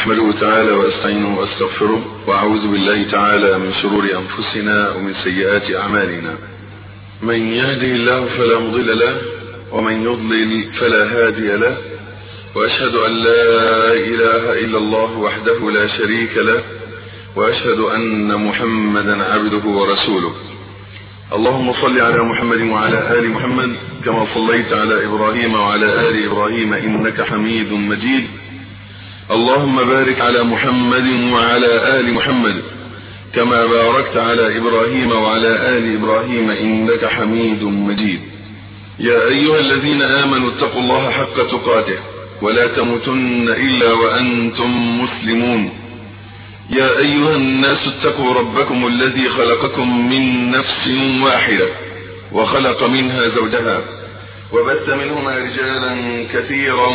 أحمده تعالى وأستعينه وأستغفره وأعوذ بالله تعالى من شرور أنفسنا ومن سيئات أعمالنا من يهده الله فلا مضل له ومن يضلل فلا هادي له وأشهد أن لا إله إلا الله وحده لا شريك له وأشهد أن محمدا عبده ورسوله اللهم صل على محمد وعلى آل محمد كما صليت على إبراهيم وعلى آل إبراهيم إنك حميد مجيد اللهم بارك على محمد وعلى آل محمد كما باركت على إبراهيم وعلى آل إبراهيم إنك حميد مجيد يا أيها الذين آمنوا اتقوا الله حق تقاته ولا تموتن إلا وأنتم مسلمون يا أيها الناس اتقوا ربكم الذي خلقكم من نفس واحدة وخلق منها زوجها وبث منهما رجالا كثيرا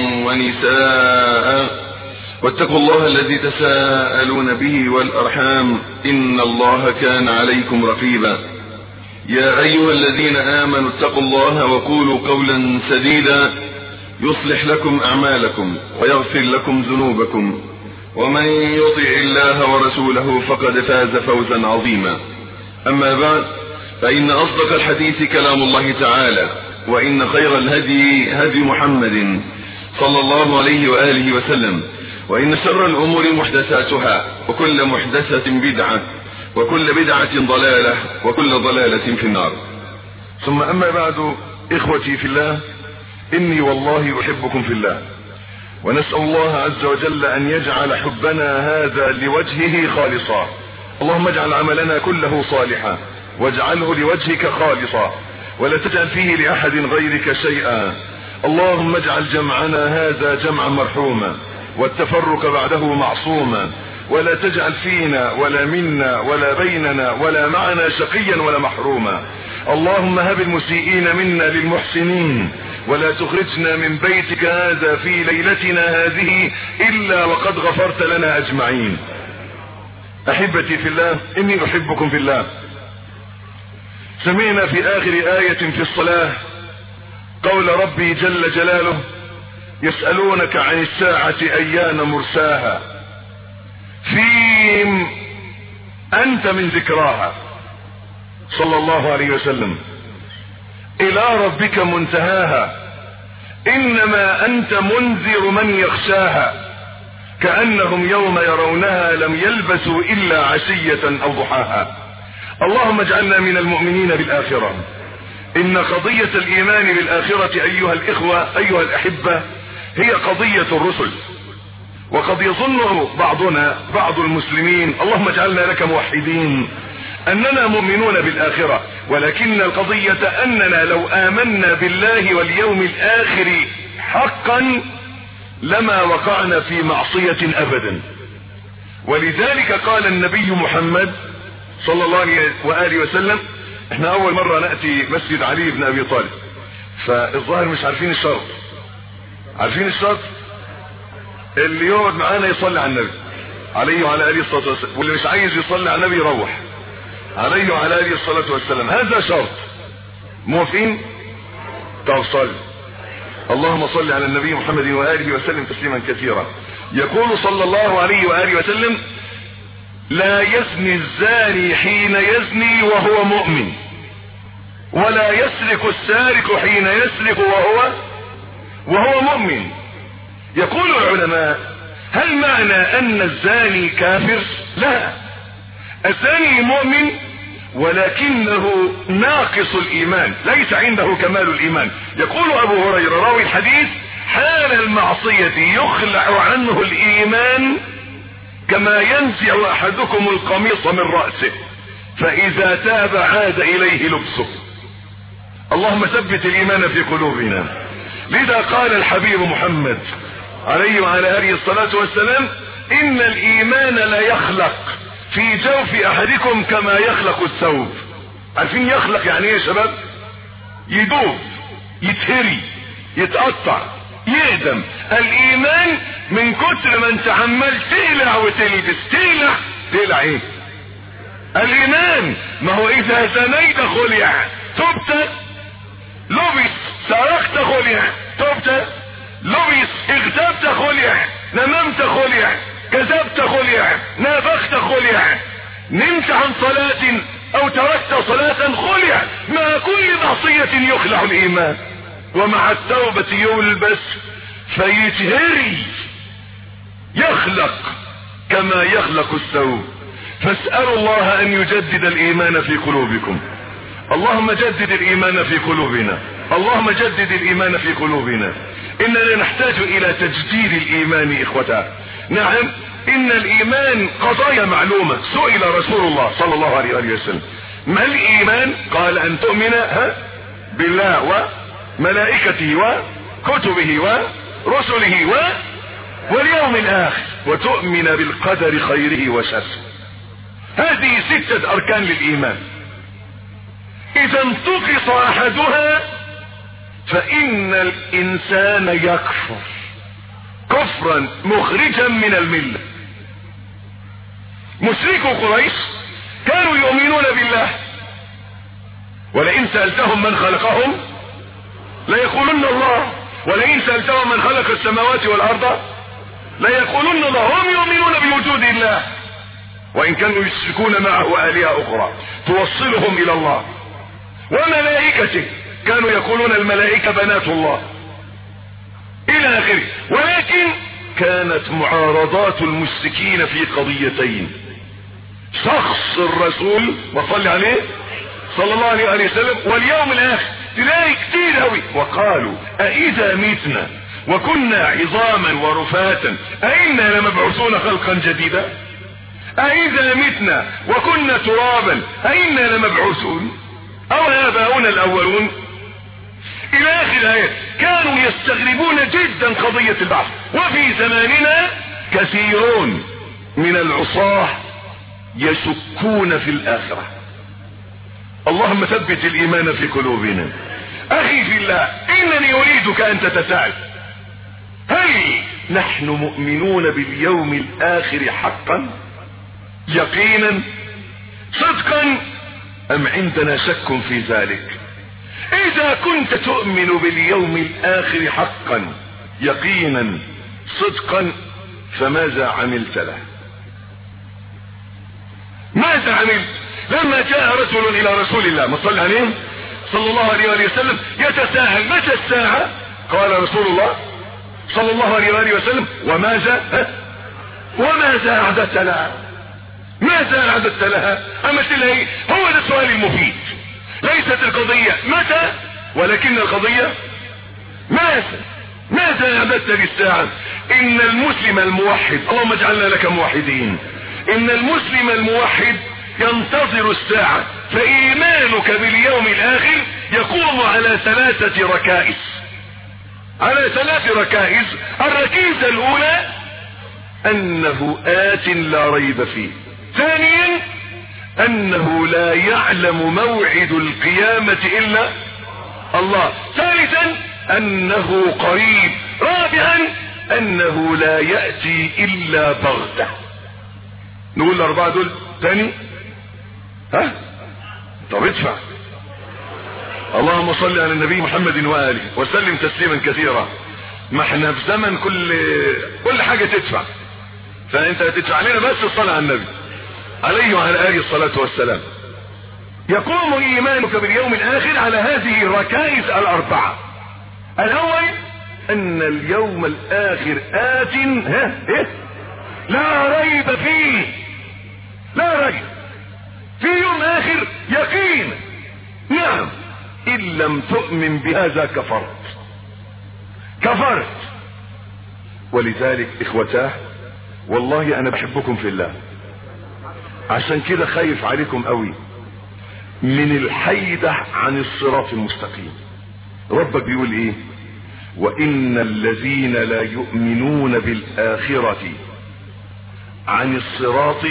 ونساء واتقوا الله الذي تساءلون به والأرحام إن الله كان عليكم رقيبا يا أيها الذين آمنوا اتقوا الله وقولوا قولا سديدا يصلح لكم أعمالكم ويغفر لكم ذنوبكم ومن يطع الله ورسوله فقد فاز فوزا عظيما أما بعد فإن أصدق الحديث كلام الله تعالى وإن خير الهدي هدي محمد صلى الله عليه وآله وسلم وإن شر الأمور محدثاتها وكل محدثة بدعة وكل بدعة ضلالة وكل ضلالة في النار ثم أما بعد إخوتي في الله إني والله أحبكم في الله ونسأل الله عز وجل أن يجعل حبنا هذا لوجهه خالصا اللهم اجعل عملنا كله صالحا واجعله لوجهك خالصا ولا تجعل فيه لأحد غيرك شيئا اللهم اجعل جمعنا هذا جمعا مرحوما والتفرق بعده معصوما ولا تجعل فينا ولا منا ولا بيننا ولا معنا شقيا ولا محروما اللهم هب المسيئين منا للمحسنين ولا تخرجنا من بيتك هذا في ليلتنا هذه إلا وقد غفرت لنا أجمعين أحبتي في الله إني أحبكم في الله سمعنا في آخر آية في الصلاة قول ربي جل جلاله يسألونك عن الساعة أيان مرساها فيم أنت من ذكراها صلى الله عليه وسلم إلى ربك منتهاها إنما أنت منذر من يخشاها كأنهم يوم يرونها لم يلبسوا إلا عشية أو ضحاها اللهم اجعلنا من المؤمنين بالآخرة إن قضية الإيمان بالآخرة أيها الإخوة أيها الأحبة هي قضية الرسل وقد يظن بعضنا بعض المسلمين اللهم اجعلنا لك موحدين اننا مؤمنون بالاخرة ولكن القضية اننا لو امنا بالله واليوم الاخر حقا لما وقعنا في معصية ابدا ولذلك قال النبي محمد صلى الله عليه وآله وسلم احنا اول مرة نأتي مسجد علي بن ابي طالب فالظاهر مش عارفين الشرط عارفين الشرط اللي يقعد معانا يصلي على النبي عليه وعلى اله الصلاه والسلام واللي مش عايز يصلي على النبي يروح عليه وعلى اله الصلاه والسلام هذا شرط موافقين طب صل اللهم صل على النبي محمد واله وسلم تسليما كثيرا يقول صلى الله عليه واله وسلم لا يزني الزاني حين يزني وهو مؤمن ولا يسرق السارق حين يسرق وهو وهو مؤمن يقول العلماء هل معنى ان الزاني كافر لا الزاني مؤمن ولكنه ناقص الايمان ليس عنده كمال الايمان يقول ابو هريرة راوي الحديث حال المعصية يخلع عنه الايمان كما ينزع احدكم القميص من رأسه فاذا تاب عاد اليه لبسه اللهم ثبت الايمان في قلوبنا لذا قال الحبيب محمد عليه وعلى اله الصلاة والسلام ان الايمان لا يخلق في جوف احدكم كما يخلق الثوب عارفين يخلق يعني ايه يا شباب يدوب يتهري يتقطع يقدم الايمان من كتر ما انت عمال تقلع وتلبس تقلع تقلع ايه الايمان ما هو اذا زنيت خلع تبت لبس سرقت خلع تبت لبس اغتبت خلع نممت خلع كذلك كذبت خلع نافخت خلع نمت عن صلاة او تركت صلاة خلع مع كل معصية يخلع الايمان ومع التوبة يلبس فيتهري يخلق كما يخلق الثوب فاسألوا الله ان يجدد الايمان في قلوبكم اللهم جدد الايمان في قلوبنا اللهم جدد الايمان في قلوبنا اننا نحتاج الى تجديد الايمان اخوتا نعم ان الايمان قضايا معلومة سئل رسول الله صلى الله عليه وآله وسلم ما الايمان قال ان تؤمن ها بالله وملائكته وكتبه ورسله و واليوم الاخر وتؤمن بالقدر خيره وشره هذه ستة اركان للايمان اذا انتقص احدها فان الانسان يكفر كفرا مخرجا من المله مشركو قريش كانوا يؤمنون بالله ولئن سألتهم من خلقهم ليقولن الله ولئن سألتهم من خلق السماوات والأرض ليقولن الله هم يؤمنون بوجود الله وإن كانوا يشركون معه آلهة أخرى توصلهم إلى الله وملائكته كانوا يقولون الملائكة بنات الله إلى آخره ولكن كانت معارضات المشركين في قضيتين شخص الرسول وصلي عليه صلى الله عليه وسلم واليوم الاخر تلاقي كتير قوي وقالوا أإذا ميتنا وكنا عظاما ورفاتا أئنا لمبعوثون خلقا جديدا أإذا متنا وكنا ترابا أئنا لمبعوثون أو آباؤنا الأولون إلى آخر الآية كانوا يستغربون جدا قضية البعث وفي زماننا كثيرون من العصاه يشكون في الآخرة اللهم ثبت الإيمان في قلوبنا أخي في الله إنني أريدك أن تتساءل هل نحن مؤمنون باليوم الآخر حقا يقينا صدقا أم عندنا شك في ذلك إذا كنت تؤمن باليوم الآخر حقا يقينا صدقا فماذا عملت له ماذا عملت لما جاء رجل الى رسول الله ما صلى عليه صلى الله عليه وآله وسلم يتساءل متى الساعة قال رسول الله صلى الله عليه وآله وسلم وماذا وماذا أعددت لها ماذا أعددت لها أما تلاقي هو ده السؤال المفيد ليست القضية متى ولكن القضية ماذا ماذا أعددت للساعة إن المسلم الموحد اللهم اجعلنا لك موحدين ان المسلم الموحد ينتظر الساعة فايمانك باليوم الاخر يقوم على ثلاثة ركائز على ثلاث ركائز الركيزة الاولى انه ات لا ريب فيه ثانيا انه لا يعلم موعد القيامة الا الله ثالثا انه قريب رابعا انه لا يأتي الا بغته نقول الاربعة دول تاني ها طب ادفع اللهم صل على النبي محمد وآله وسلم تسليما كثيرا ما احنا في زمن كل كل حاجة تدفع فانت هتدفع علينا بس الصلاة على النبي عليه وعلى آله الصلاة والسلام يقوم ايمانك باليوم الاخر على هذه الركائز الاربعة الاول ان اليوم الاخر ات ها ايه لا ريب فيه لا ريب في يوم اخر يقين نعم ان لم تؤمن بهذا كفرت كفرت ولذلك اخوتاه والله انا بحبكم في الله عشان كده خايف عليكم قوي من الحيدة عن الصراط المستقيم ربك بيقول ايه وان الذين لا يؤمنون بالاخرة عن الصراط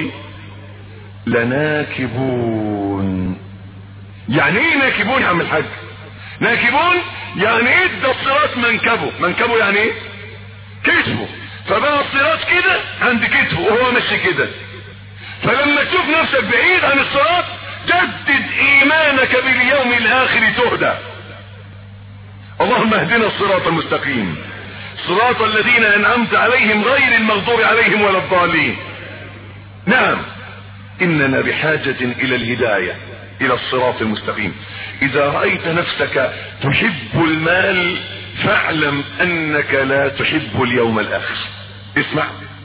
لناكبون يعني ايه ناكبون يا عم الحاج ناكبون يعني ايه ده الصراط منكبه منكبه يعني ايه كتفه فبقى الصراط كده عند كتفه وهو ماشي كده فلما تشوف نفسك بعيد عن الصراط جدد ايمانك باليوم الاخر تهدى اللهم اهدنا الصراط المستقيم صراط الذين انعمت عليهم غير المغضوب عليهم ولا الضالين نعم اننا بحاجة الى الهداية الى الصراط المستقيم اذا رأيت نفسك تحب المال فاعلم انك لا تحب اليوم الاخر اسمع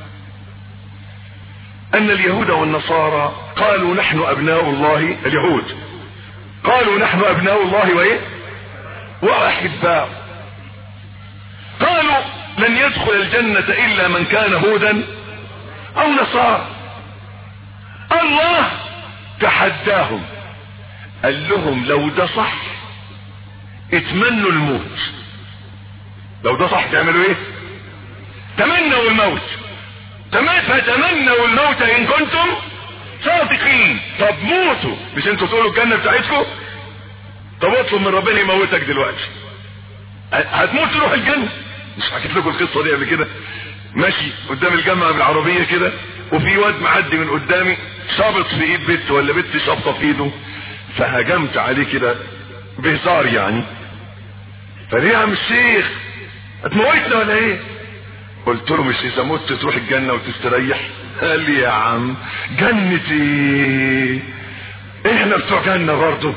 ان اليهود والنصارى قالوا نحن ابناء الله اليهود قالوا نحن ابناء الله وايه واحباء قالوا لن يدخل الجنة الا من كان هودا او نصارى الله تحداهم قال لهم لو ده صح اتمنوا الموت لو ده صح تعملوا ايه تمنوا الموت فتمنوا الموت ان كنتم صادقين طب موتوا مش انتوا تقولوا الجنة بتاعتكم طب اطلب من ربنا يموتك دلوقتي هتموت تروح الجنة مش حكيت لكم القصة دي قبل كده ماشي قدام الجامعة بالعربية كده وفي واد معدي من قدامي شابط في ايد بنت ولا بنت شابطة في ايده فهجمت عليه كده بهزار يعني فليه يا عم الشيخ هتموتنا ولا ايه قلت له مش اذا مت تروح الجنة وتستريح قال لي يا عم جنتي احنا بتوع جنة برضه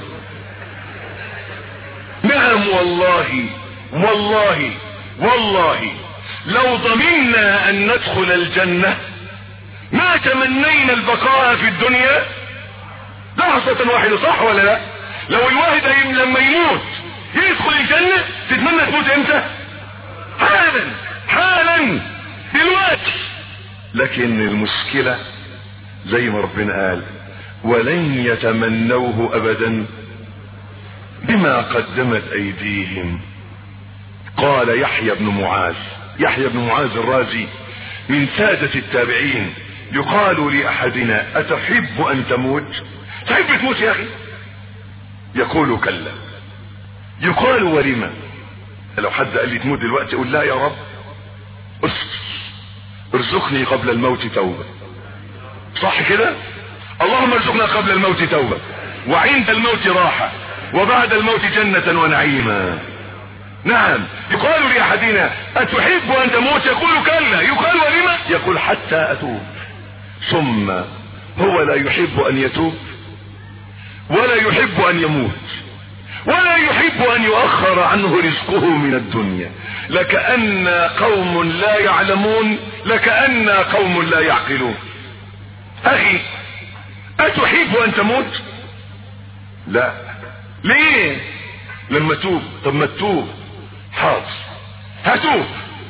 نعم والله والله والله لو ضمنا ان ندخل الجنة ما تمنينا البقاء في الدنيا لحظة واحدة صح ولا لا لو الواحد لما يموت يدخل الجنة تتمنى تموت امتى حالا حالا دلوقتي لكن المشكلة زي ما ربنا قال ولن يتمنوه ابدا بما قدمت ايديهم قال يحيى بن معاذ يحيى بن معاذ الرازي من سادة التابعين يقال لأحدنا أتحب أن تموت تحب تموت يا أخي يقول كلا يقال ولما لو حد قال لي تموت دلوقتي قول لا يا رب اصبر ارزقني قبل الموت توبة صح كده اللهم ارزقنا قبل الموت توبة وعند الموت راحة وبعد الموت جنة ونعيما نعم يقال لأحدنا أتحب أن تموت يقول كلا يقال ولما يقول حتى أتوب ثم هو لا يحب أن يتوب ولا يحب أن يموت ولا يحب أن يؤخر عنه رزقه من الدنيا لكأن قوم لا يعلمون لكأن قوم لا يعقلون أخي أتحب أن تموت لا ليه لما توب طب ما تتوب حاضر هتوب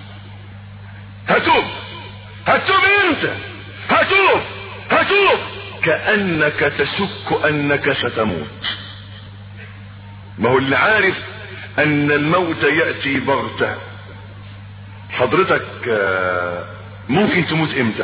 هتوب هتوب امتى هتوب هتوب كأنك تشك انك ستموت ما هو اللي عارف ان الموت يأتي بغتة حضرتك ممكن تموت امتى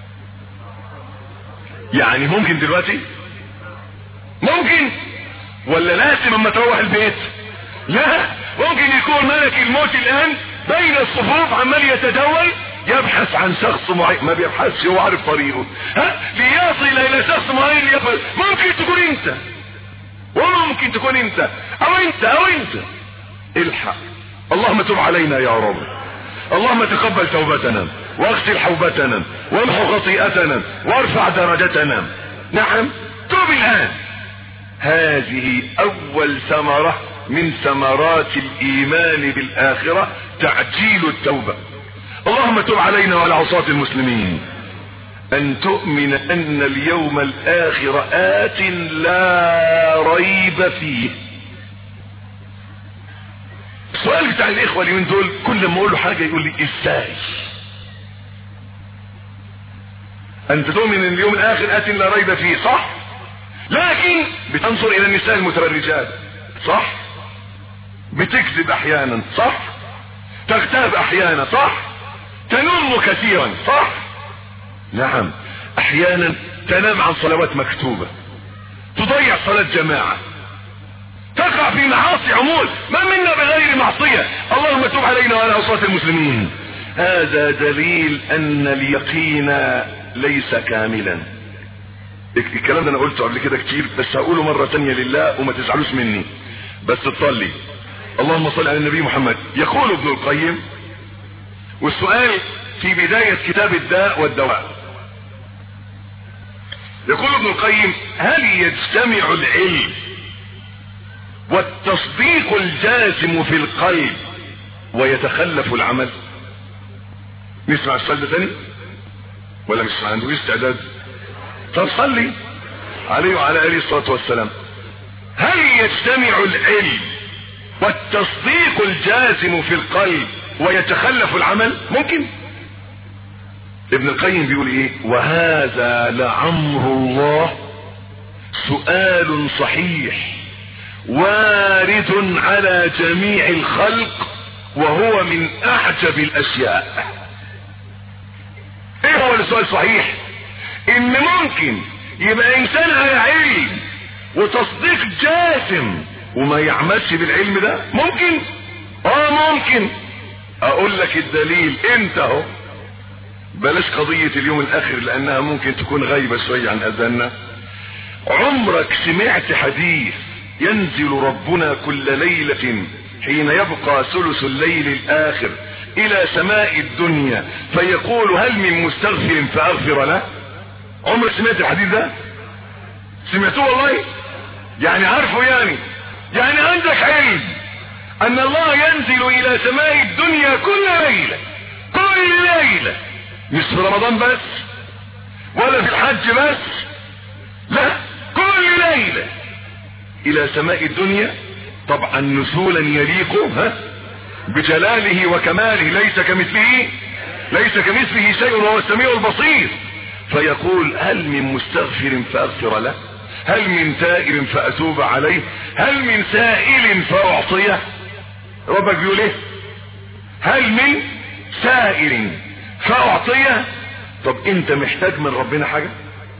يعني ممكن دلوقتي ممكن ولا لازم اما تروح البيت لا ممكن يكون ملك الموت الان بين الصفوف عمال يتدول يبحث عن شخص معين ما بيبحثش هو عارف طريقه ها ليصل الى شخص معين ليقبل ممكن تكون انت وممكن تكون انت او انت او انت الحق اللهم تب علينا يا رب اللهم تقبل توبتنا واغسل حوبتنا وامحو خطيئتنا وارفع درجتنا نعم توب الان هذه اول ثمرة من ثمرات الايمان بالاخرة تعجيل التوبة اللهم تب علينا وعلى عصاة المسلمين ان تؤمن ان اليوم الاخر ات لا ريب فيه السؤال بتاع الاخوة اليومين دول كل ما اقول له حاجة يقول لي ازاي انت تؤمن ان اليوم الاخر ات لا ريب فيه صح لكن بتنظر الى النساء المتبرجات صح بتكذب احيانا صح تغتاب احيانا صح تنم كثيرا صح نعم احيانا تنام عن صلوات مكتوبة تضيع صلاة جماعة تقع في معاصي عمول ما منا بغير معصية اللهم تب علينا وعلى عصاة المسلمين هذا دليل ان اليقين ليس كاملا الكلام ده انا قلته قبل كده كتير بس هقوله مرة تانية لله وما تزعلوش مني بس تصلي اللهم صل على النبي محمد يقول ابن القيم والسؤال في بداية كتاب الداء والدواء يقول ابن القيم هل يجتمع العلم والتصديق الجازم في القلب ويتخلف العمل نسمع السؤال ده تاني ولا مش عنده استعداد طب صلي عليه وعلى اله الصلاه والسلام هل يجتمع العلم والتصديق الجازم في القلب ويتخلف العمل ممكن ابن القيم بيقول ايه وهذا لعمر الله سؤال صحيح وارد على جميع الخلق وهو من اعجب الاشياء ايه هو السؤال صحيح ان ممكن يبقى انسان على علم وتصديق جازم وما يعملش بالعلم ده ممكن اه ممكن اقول لك الدليل انت اهو بلاش قضية اليوم الاخر لانها ممكن تكون غايبة شوية عن اذاننا عمرك سمعت حديث ينزل ربنا كل ليلة حين يبقى ثلث الليل الاخر الى سماء الدنيا فيقول هل من مستغفر فاغفر له عمرك سمعت الحديث ده سمعتوه والله يعني عارفه يعني يعني عندك علم ان الله ينزل الى سماء الدنيا كل ليلة كل ليلة مش في رمضان بس ولا في الحج بس لا كل ليلة الى سماء الدنيا طبعا نزولا يليق ها بجلاله وكماله ليس كمثله ليس كمثله شيء وهو السميع البصير فيقول هل من مستغفر فاغفر له هل من تائر فاتوب عليه هل من سائل فاعطيه ربك بيقول ايه هل من سائر فاعطيه طب انت محتاج من ربنا حاجة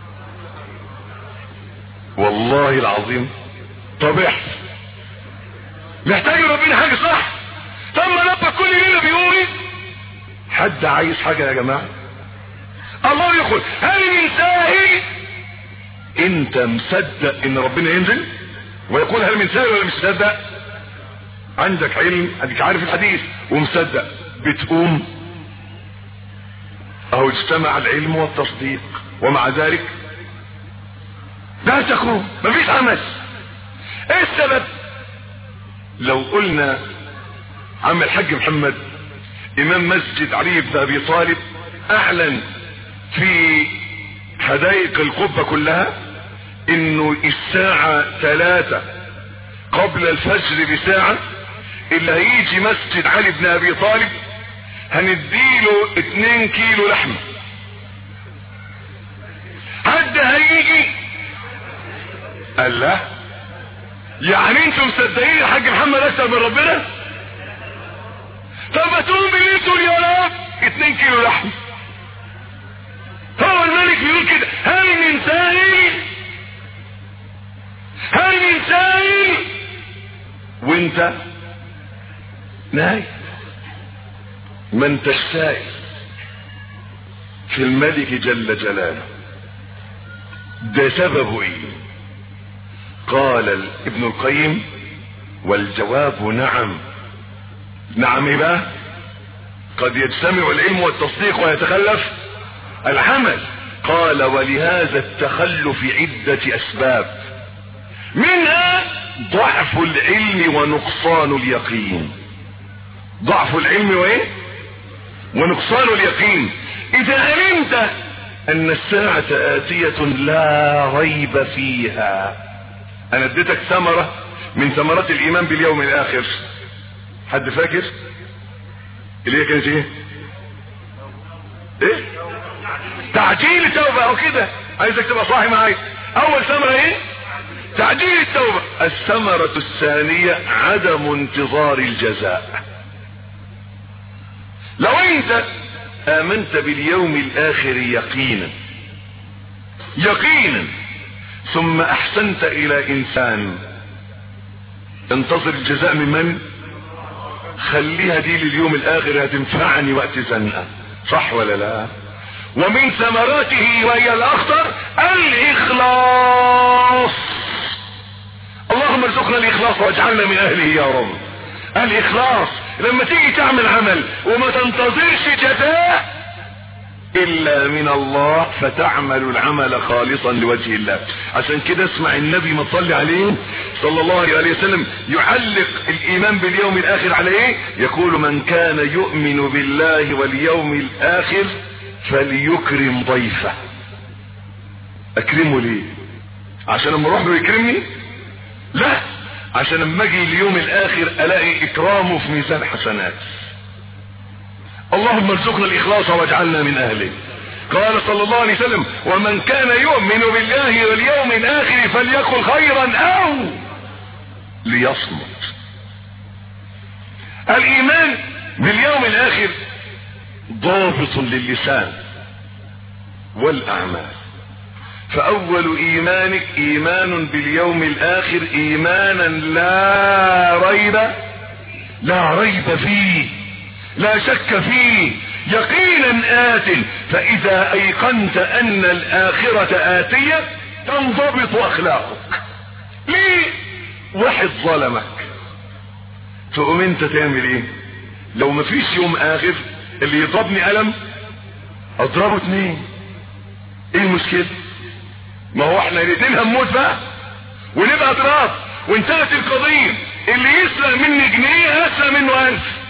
والله العظيم طب احسن محتاج من ربنا حاجة صح طب ما ربك كل ليلة بيقول حد عايز حاجة يا جماعة الله يقول هل من سائل انت مصدق ان ربنا ينزل ويقول هل من سائل ولا مش مصدق عندك علم اديك عارف الحديث ومصدق بتقوم اهو اجتمع العلم والتصديق ومع ذلك لا تقوم مفيش عمل ايه السبب لو قلنا عم الحاج محمد امام مسجد علي بن ابي طالب اعلن في حدائق القبة كلها انه الساعة ثلاثة قبل الفجر بساعة اللي هيجي مسجد علي بن ابي طالب هنديله اتنين كيلو لحمة حد هيجي قال لا يعني انتم مصدقين الحاج محمد اكتر من ربنا طب تقوم بالليل تقول يا رب اتنين كيلو لحمة هو الملك بيقول كده هل من سائل هل من سائل وانت نايم ما انت السائل في الملك جل جلاله ده سببه ايه قال ابن القيم والجواب نعم نعم ايه بقى قد يجتمع العلم والتصديق ويتخلف العمل قال ولهذا التخلف عدة اسباب منها ضعف العلم ونقصان اليقين ضعف العلم وايه ونقصان اليقين اذا علمت ان الساعة اتية لا ريب فيها انا اديتك ثمرة من ثمرات الايمان باليوم الاخر حد فاكر اللي هي كانت ايه ايه تعجيل التوبة او كده عايزك تبقى صاحي معايا اول ثمرة ايه تعجيل التوبة الثمرة الثانية عدم انتظار الجزاء لو انت امنت باليوم الاخر يقينا يقينا ثم احسنت الى انسان انتظر الجزاء من من خليها دي لليوم الاخر هتنفعني وقت زنقه صح ولا لا ومن ثمراته وهي الاخطر الاخلاص اللهم ارزقنا الاخلاص واجعلنا من اهله يا رب الاخلاص لما تيجي تعمل عمل وما تنتظرش جزاء الا من الله فتعمل العمل خالصا لوجه الله عشان كده اسمع النبي ما تصلي عليه صلى الله عليه وسلم يعلق الايمان باليوم الاخر على ايه يقول من كان يؤمن بالله واليوم الاخر فليكرم ضيفه اكرمه ليه عشان لما اروح له يكرمني لا عشان لما اجي اليوم الاخر الاقي اكرامه في ميزان حسنات اللهم ارزقنا الاخلاص واجعلنا من اهله قال صلى الله عليه وسلم ومن كان يؤمن بالله واليوم الاخر فليقل خيرا او ليصمت الايمان باليوم الاخر ضابط للسان والاعمال فاول ايمانك ايمان باليوم الاخر ايمانا لا ريب لا ريب فيه لا شك فيه يقينا آت فإذا أيقنت أن الآخرة آتية تنضبط أخلاقك ليه واحد ظلمك تقوم انت تعمل ايه لو مفيش يوم آخر اللي يضربني قلم اضربه اتنين ايه المشكلة ما هو احنا الاتنين هنموت بقى ونبقى اضراب وانتهت القضية اللي يسرق مني جنيه اسرق منه الف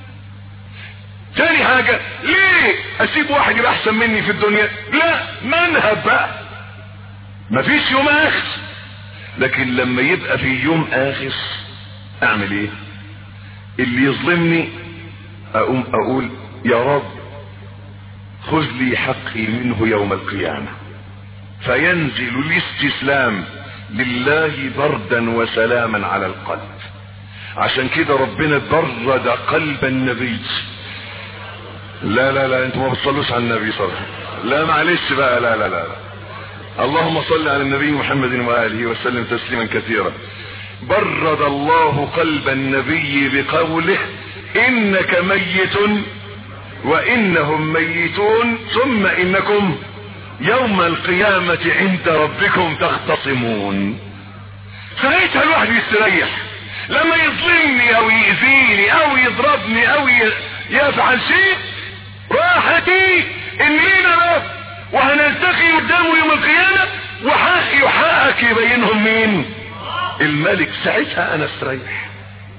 تاني حاجة ليه اسيب واحد يبقى احسن مني في الدنيا لا منهب بقى مفيش يوم اخر لكن لما يبقى في يوم اخر اعمل ايه اللي يظلمني اقوم اقول يا رب خذ لي حقي منه يوم القيامة فينزل الاستسلام لله بردا وسلاما على القلب عشان كده ربنا برد قلب النبي لا لا لا انتوا ما بتصلوش على النبي صلى الله عليه وسلم لا معلش بقى لا لا لا, لا. اللهم صل على النبي محمد واله وسلم تسليما كثيرا برد الله قلب النبي بقوله انك ميت وانهم ميتون ثم انكم يوم القيامة عند ربكم تختصمون ساعتها الواحد يستريح لما يظلمني او يأذيني او يضربني او يفعل شيء راحتي ان لينا رب وهنلتقي قدامه يوم القيامة وحقي وحقك يبينهم مين الملك ساعتها انا استريح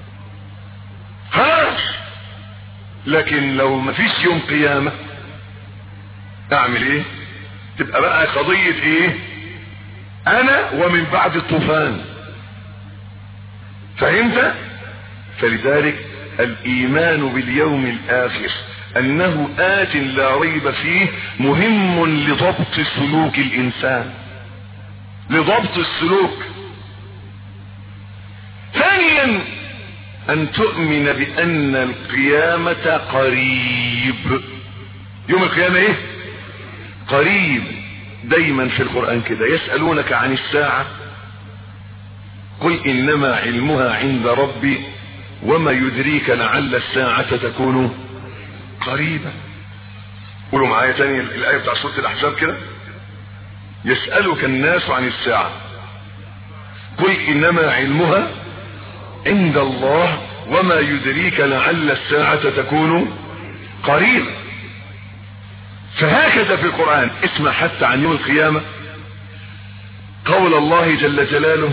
خلاص لكن لو مفيش يوم قيامة اعمل ايه تبقى بقى قضية ايه انا ومن بعد الطوفان فهمت فلذلك الايمان باليوم الاخر انه ات لا ريب فيه مهم لضبط سلوك الانسان لضبط السلوك ثانيا ان تؤمن بان القيامة قريب يوم القيامة ايه قريب دايما في القرآن كده يسألونك عن الساعة قل انما علمها عند ربي وما يدريك لعل الساعة تكون قريبا قولوا معايا تاني الآية بتاع سورة الأحزاب كده يسألك الناس عن الساعة قل إنما علمها عند الله وما يدريك لعل الساعة تكون قريبا فهكذا في القرآن اسمع حتى عن يوم القيامة قول الله جل جلاله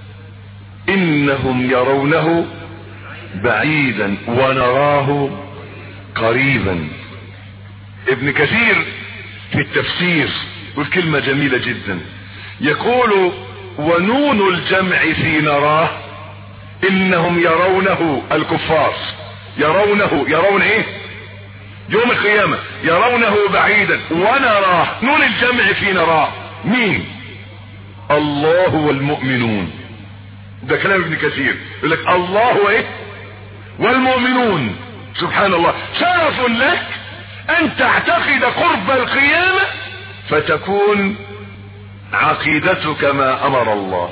إنهم يرونه بعيدا ونراه قريبا ابن كثير في التفسير والكلمة جميلة جدا يقول ونون الجمع في نراه انهم يرونه الكفار يرونه يرون ايه يوم القيامة يرونه بعيدا ونراه نون الجمع في نراه مين الله والمؤمنون ده كلام ابن كثير يقول لك الله وايه والمؤمنون سبحان الله شرف لك ان تعتقد قرب القيامة فتكون عقيدتك ما امر الله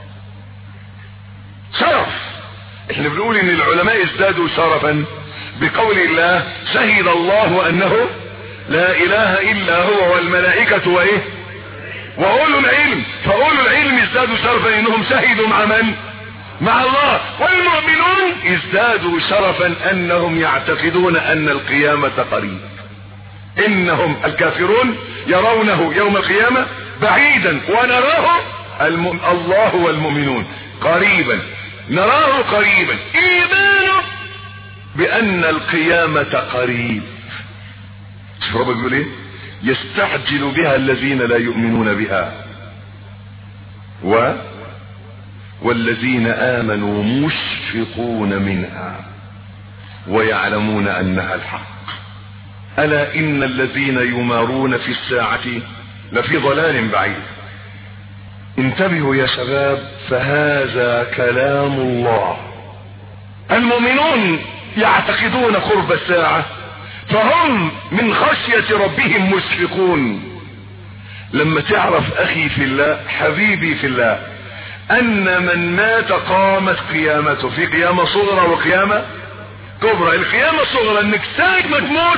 شرف احنا بنقول ان العلماء ازدادوا شرفا بقول الله شهد الله انه لا اله الا هو والملائكة وايه واولو العلم فاولو العلم ازدادوا شرفا انهم شهدوا مع من مع الله والمؤمنون ازدادوا شرفا انهم يعتقدون ان القيامة قريب انهم الكافرون يرونه يوم القيامة بعيدا ونراه الم... الله والمؤمنون قريبا نراه قريبا ايمانه بان القيامة قريب شوف ربك بيقول ايه يستعجل بها الذين لا يؤمنون بها و والذين امنوا مشفقون منها ويعلمون انها الحق الا ان الذين يمارون في الساعة لفي ضلال بعيد انتبهوا يا شباب فهذا كلام الله المؤمنون يعتقدون قرب الساعة فهم من خشية ربهم مشفقون لما تعرف اخي في الله حبيبي في الله ان من مات قامت قيامته في قيامة صغرى وقيامة كبرى القيامة الصغرى انك ساعة ما تموت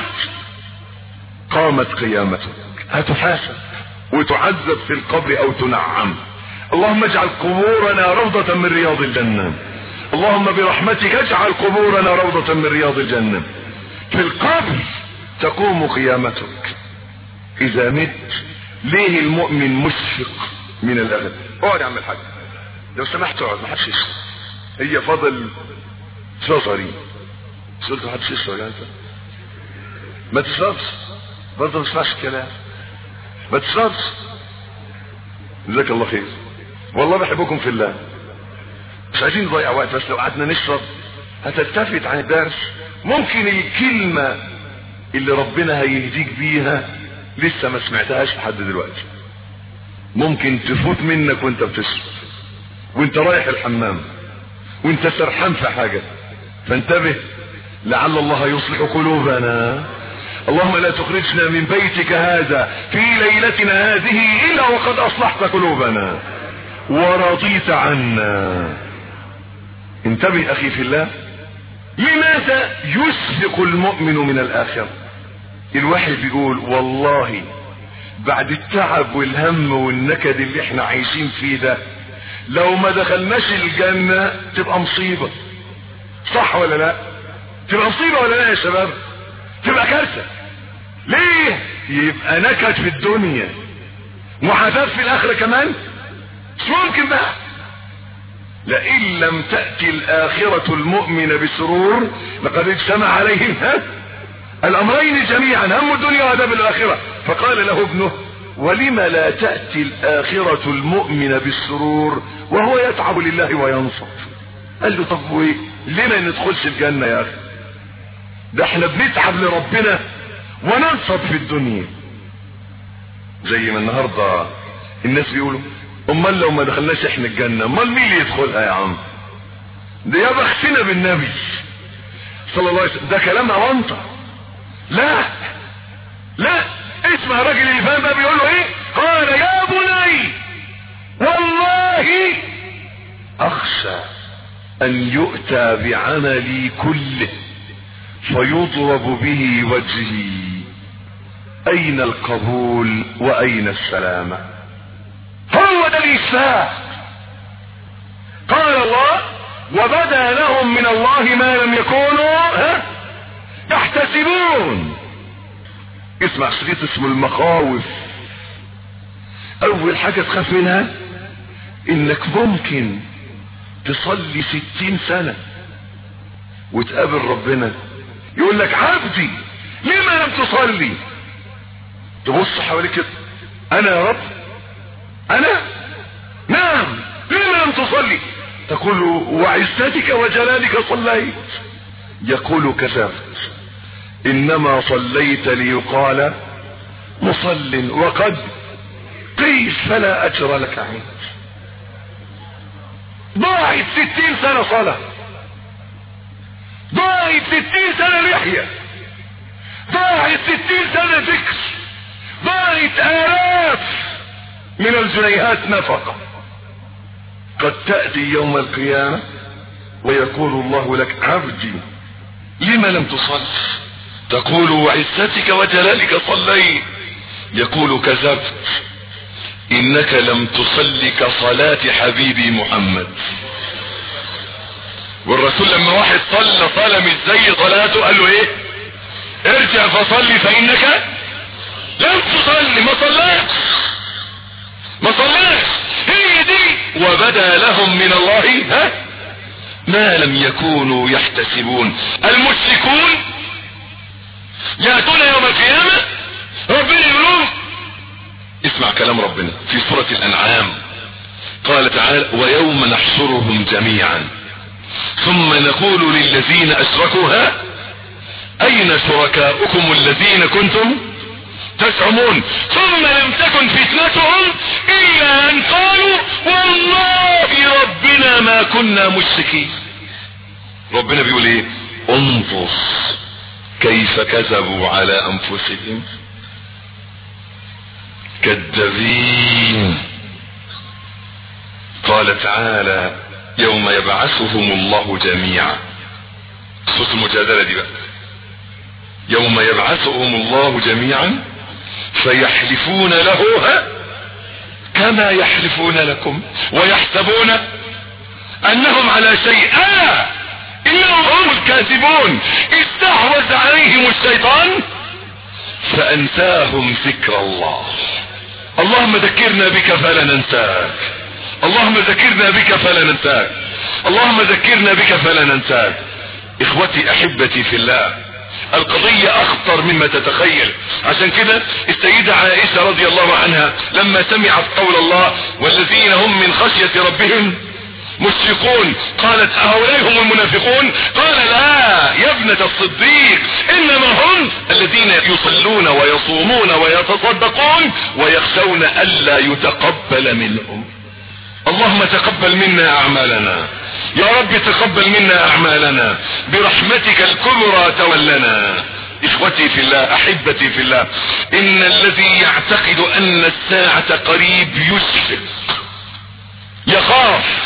قامت قيامتك هتحاسب وتعذب في القبر او تنعم اللهم اجعل قبورنا روضة من رياض الجنة اللهم برحمتك اجعل قبورنا روضة من رياض الجنة في القبر تقوم قيامتك اذا مت ليه المؤمن مشفق من الاغل اقعد يا عم الحاج لو سمحت اقعد ما حدش يشرب هي فضل نظري قلت ما حدش يشرب يا انت ما تشربش برضه ما تسمعش الكلام ما تشربش جزاك الله خير والله بحبكم في الله مش عايزين نضيع وقت بس لو قعدنا نشرب هتلتفت عن الدرس ممكن الكلمة اللي ربنا هيهديك بيها لسه ما سمعتهاش لحد دلوقتي ممكن تفوت منك وانت بتشرب وانت رايح الحمام وانت سرحان في حاجة فانتبه لعل الله يصلح قلوبنا اللهم لا تخرجنا من بيتك هذا في ليلتنا هذه الا وقد اصلحت قلوبنا ورضيت عنا انتبه اخي في الله لماذا يشفق المؤمن من الاخرة الواحد بيقول والله بعد التعب والهم والنكد اللي احنا عايشين فيه ده لو ما دخلناش الجنة تبقى مصيبة صح ولا لا تبقى مصيبة ولا لا يا شباب تبقى كارثة ليه يبقى نكد في الدنيا وعذاب في الاخرة كمان مش ممكن بقى لئن لم تأتي الآخرة المؤمن بسرور لقد اجتمع عليهم ها الأمرين جميعا هم الدنيا وعذاب الآخرة فقال له ابنه ولم لا تأتي الآخرة المؤمن بالسرور وهو يتعب لله وينصب قال له طب وايه ليه ما ندخلش الجنة يا أخي ده احنا بنتعب لربنا وننصب في الدنيا زي ما النهاردة الناس بيقولوا امال لو ما دخلناش احنا الجنة امال مين اللي يدخلها يا عم ده يا بختنا بالنبي صلى الله عليه وسلم ده كلام اوانطة لا لا اسمع راجل اللي فاهم بقى بيقول له ايه قال يا بني والله اخشى ان يؤتى بعملي كله فيضرب به وجهي اين القبول واين السلامه هو ده الإسلام قال الله وبدا لهم من الله ما لم يكونوا ها يحتسبون اسمع شريط اسمه المخاوف اول حاجة تخاف منها انك ممكن تصلي ستين سنة وتقابل ربنا يقول لك عبدي لما لم تصلي تبص حواليك كده انا يا رب انا نعم لما لم تصلي تقول وعزتك وجلالك صليت يقول كذبت انما صليت ليقال مصل وقد قيل فلا اجر لك عند ضاعت ستين سنة صلاة ضاعت ستين سنة لحية ضاعت ستين سنة ذكر ضاعت آلاف من الجنيهات نفقة قد تأتي يوم القيامة ويقول الله لك عبدي لما لم تصل تقول وعزتك وجلالك صليت يقول كذبت انك لم تصل كصلاة حبيبي محمد والرسول لما واحد صلى صلى مش زي صلاته قال له ايه ارجع فصلي فانك لم تصلي ما صلاش ما صلاش هي دي وبدا لهم من الله ها ما لم يكونوا يحتسبون المشركون يأتون يوم القيامة ربنا يقولون اسمع كلام ربنا في سورة الأنعام قال تعالى ويوم نحشرهم جميعا ثم نقول للذين أشركوا ها أين شركاؤكم الذين كنتم تزعمون ثم لم تكن فتنتهم إلا أن قالوا والله ربنا ما كنا مشركين ربنا بيقول ايه انظر كيف كذبوا على انفسهم كذابين قال تعالى يوم يبعثهم الله جميعا صوت المجادلة دي بقى يوم يبعثهم الله جميعا فيحلفون له ها كما يحلفون لكم ويحسبون انهم على شيء آه انهم هم الكاذبون استحوذ عليهم الشيطان فانساهم ذكر الله اللهم ذكرنا بك فلا ننساك اللهم ذكرنا بك فلا ننساك اللهم ذكرنا بك فلا ننساك اخوتي احبتي في الله القضية اخطر مما تتخيل عشان كده السيدة عائشة رضي الله عنها لما سمعت قول الله والذين هم من خشية ربهم مشفقون قالت اهؤلاء هم المنافقون قال لا يا ابنة الصديق انما هم الذين يصلون ويصومون ويتصدقون ويخشون الا يتقبل منهم اللهم تقبل منا اعمالنا يا رب تقبل منا اعمالنا برحمتك الكبرى تولنا اخوتي في الله احبتي في الله ان الذي يعتقد ان الساعة قريب يشفق يخاف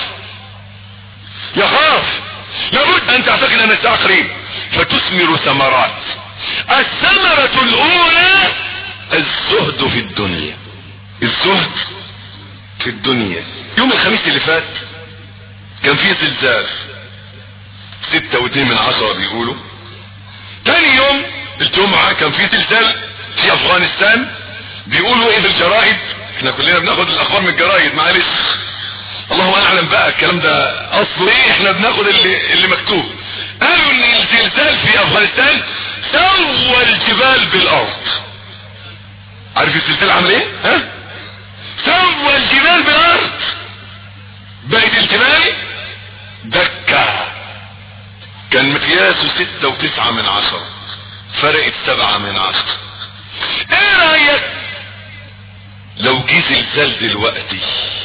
يخاف لابد ان تعتقد ان الساعة قريب فتثمر ثمرات الثمرة الاولى الزهد في الدنيا الزهد في الدنيا يوم الخميس اللي فات كان فيه زلزال ستة واتنين من عشرة بيقولوا تاني يوم الجمعة كان فيه زلزال في افغانستان بيقولوا ايه في الجرائد احنا كلنا بناخد الاخبار من الجرايد معلش اللهم اعلم بقى الكلام ده اصله ايه احنا بناخد اللي, اللي مكتوب قالوا ان الزلزال في افغانستان سوى الجبال بالارض عارف الزلزال عمل ايه ها سوى الجبال بالارض بقت الجبال دكة كان مقياسه ستة وتسعة من عشرة فرقت سبعة من عشرة ايه رأيك لو جه زلزال دلوقتي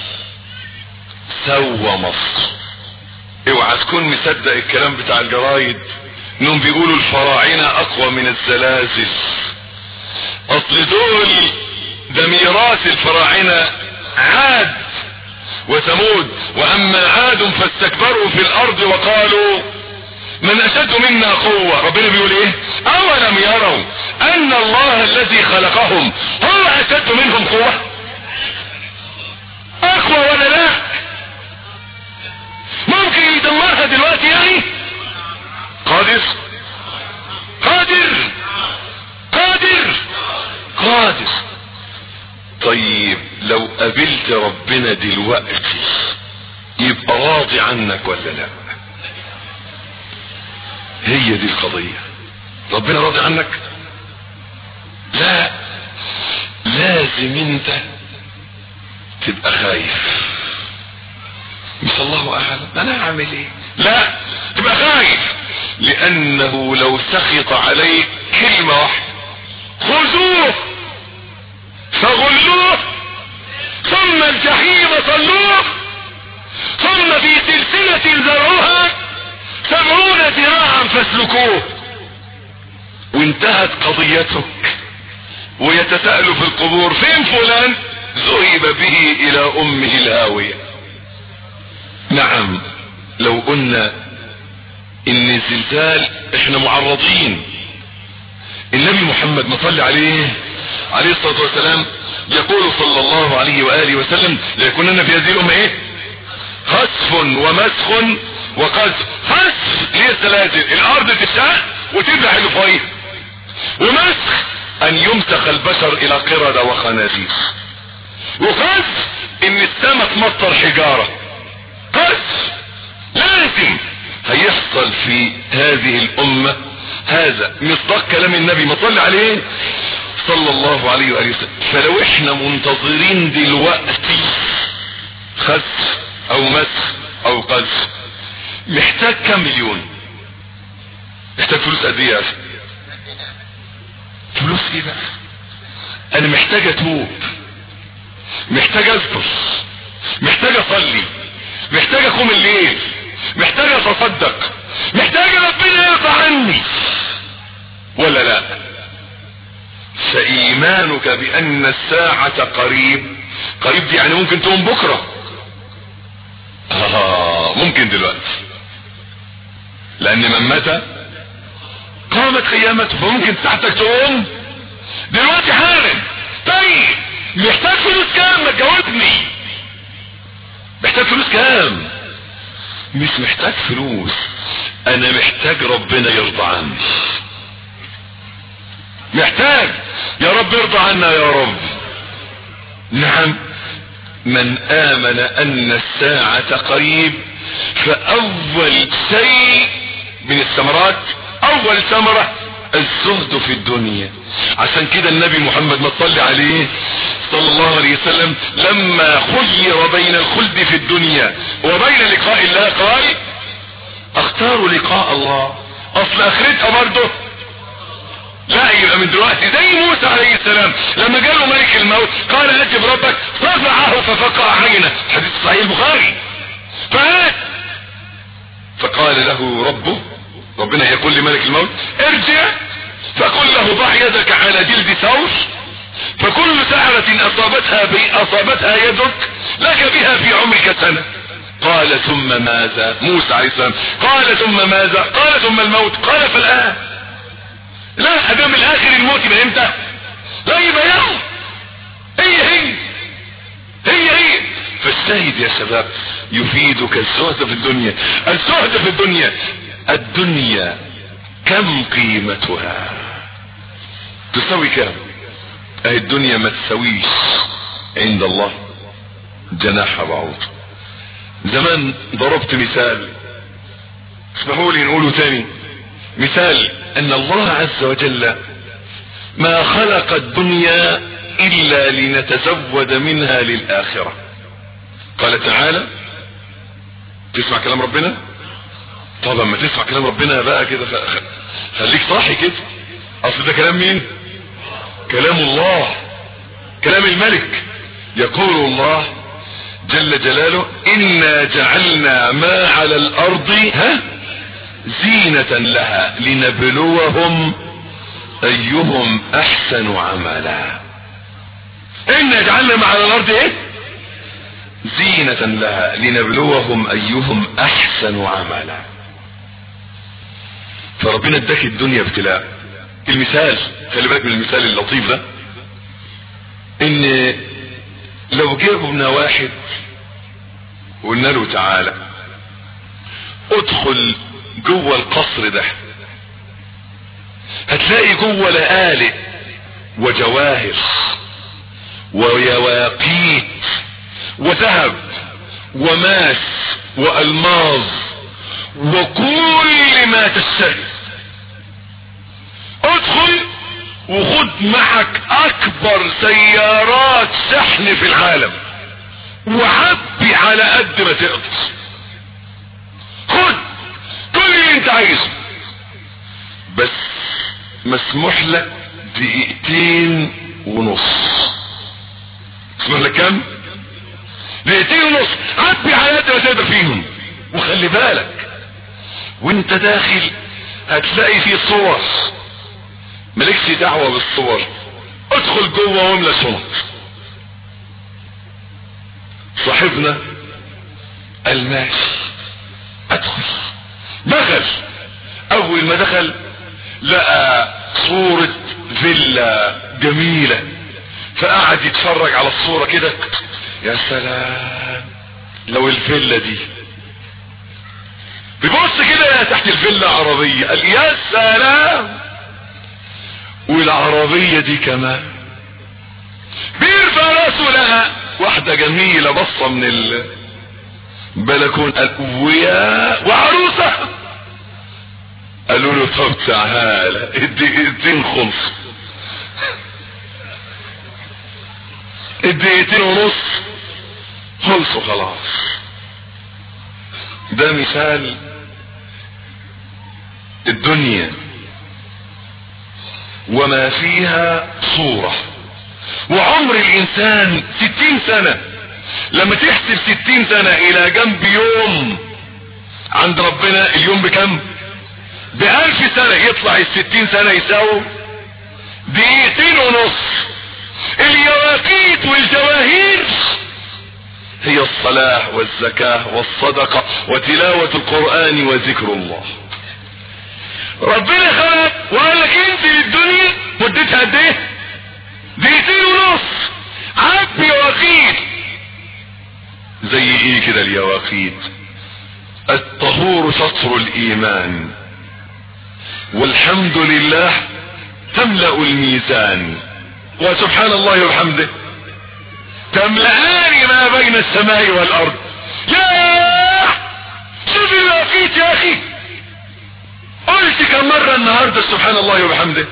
سوى مصر اوعى تكون مصدق الكلام بتاع الجرايد انهم بيقولوا الفراعنة اقوى من الزلازل اصل دول ده ميراث الفراعنة عاد وثمود واما عاد فاستكبروا في الارض وقالوا من اشد منا قوة ربنا بيقول ايه اولم يروا ان الله الذي خلقهم هو اشد منهم قوة اقوى ولا لا ممكن يدمرها دلوقتي يعني قادر قادر قادر قادر طيب لو قابلت ربنا دلوقتي يبقى راضي عنك ولا لا هي دي القضية ربنا راضي عنك لا لازم انت تبقى خايف مش الله اعلم انا اعمل ايه لا تبقى خايف لانه لو سخط عليك كلمة واحدة خذوه فغلوه ثم الجحيم صلوه ثم في سلسلة ذرعها سبعون ذراعا فاسلكوه وانتهت قضيتك ويتساءل في القبور فين فلان ذهب به الى امه الهاوية نعم لو قلنا ان الزلزال احنا معرضين النبي محمد مصلي عليه عليه الصلاة والسلام يقول صلى الله عليه وآله وسلم ليكونن في هذه الأمة ايه خسف ومسخ وقذف خسف هي الزلازل الارض تشاء وتبلع اللي فوقيها ومسخ ان يمسخ البشر الى قردة وخنازير وقذف ان السماء تمطر حجارة قذف لازم هيحصل في هذه الامة هذا مصداق كلام النبي ما صلي عليه صلى الله عليه وآله وسلم فلو احنا منتظرين دلوقتي خسف او مسخ او قذف محتاج كم مليون محتاج فلوس قد ايه يا اخي فلوس ايه بقى انا محتاج اتوب محتاج اذكر محتاج اصلي محتاج اقوم الليل محتاج اتصدق محتاج ربنا يرضى عني ولا لا فايمانك بان الساعة قريب قريب دي يعني ممكن تقوم بكرة آه ممكن دلوقتي لان من مات قامت قيامته فممكن ساعتك تقوم دلوقتي حالا طيب محتاج فلوس كام ما تجاوبني محتاج فلوس كام مش محتاج فلوس انا محتاج ربنا يرضى عني محتاج يا رب ارضى عنا يا رب نعم من امن ان الساعة قريب فاول شيء من الثمرات اول ثمرة الزهد في الدنيا عشان كده النبي محمد ما صلي عليه صلى الله عليه وسلم لما خير بين الخلد في الدنيا وبين لقاء الله قال اختار لقاء الله اصل اخرتها برضه لا يبقى من دلوقتي زي موسى عليه السلام لما جاء له ملك الموت قال اجب ربك ففعه ففقع عينه حديث صحيح البخاري فهات فقال له ربه ربنا يقول لملك الموت ارجع فقل له ضع يدك على جلد ثور فكل سعرة اصابتها بي اصابتها يدك لك بها في عمرك سنة قال ثم ماذا موسى عليه السلام قال ثم ماذا قال ثم الموت قال فالآن لا ادام الاخر الموت يبقى امتى لا يبقى يوم هي هي هي هي فالشاهد يا شباب يفيدك الزهد في الدنيا الزهد في الدنيا الدنيا كم قيمتها تساوي كم اهي الدنيا ما تساويش عند الله جناح بعوض زمان ضربت مثال اسمحوا لي نقوله تاني مثال ان الله عز وجل ما خلق الدنيا الا لنتزود منها للاخرة قال تعالى تسمع كلام ربنا طبعا ما تسمع كلام ربنا بقى كده خليك صاحي كده اصل ده كلام مين كلام الله كلام الملك يقول الله جل جلاله انا جعلنا ما على الارض ها زينة لها لنبلوهم ايهم احسن عملا انا جعلنا ما على الارض ايه زينة لها لنبلوهم ايهم احسن عملا فربنا اداك الدنيا ابتلاء المثال خلي بالك من المثال اللطيف ده ان لو جابنا واحد وقلنا له تعالى ادخل جوه القصر ده هتلاقي جوه لآلئ وجواهر ويواقيت وذهب وماس والماظ وكل ما تشتري ادخل وخد معك اكبر سيارات شحن في العالم وعبي على قد ما تقدر خد كل اللي انت عايزه بس مسموح لك دقيقتين ونص مسموح لك كام دقيقتين ونص عبي على قد ما تقدر فيهم وخلي بالك وانت داخل هتلاقي فيه صور مالكش دعوة بالصور ادخل جوه واملى شنط صاحبنا الماشي ادخل دخل اول ما دخل لقى صورة فيلا جميلة فقعد يتفرج على الصورة كده يا سلام لو الفيلا دي بيبص كده تحت الفيلا عربية قال يا سلام والعربية دي كمان بيرفع راسه لها واحدة جميلة بصة من البلكون قال ويا وعروسة قالوا له طب تعالى الدقيقتين خلص الدقيقتين ونص خلصوا خلاص ده مثال الدنيا وما فيها صورة وعمر الانسان ستين سنة لما تحسب ستين سنة الى جنب يوم عند ربنا اليوم بكم بألف سنة يطلع الستين سنة يساوي دقيقتين ونص اليواقيت والجواهير هي الصلاة والزكاة والصدقة وتلاوة القرآن وذكر الله ربنا خلق وقال لك انت للدنيا مدتها قد ايه دقيقتين ونص عد يواقيت زي ايه كده اليواقيت الطهور سطر الايمان والحمد لله تملأ الميزان وسبحان الله وبحمده تملأان ما بين السماء والارض يا شوف الوقيت يا اخي قلت كم مرة النهاردة سبحان الله وبحمده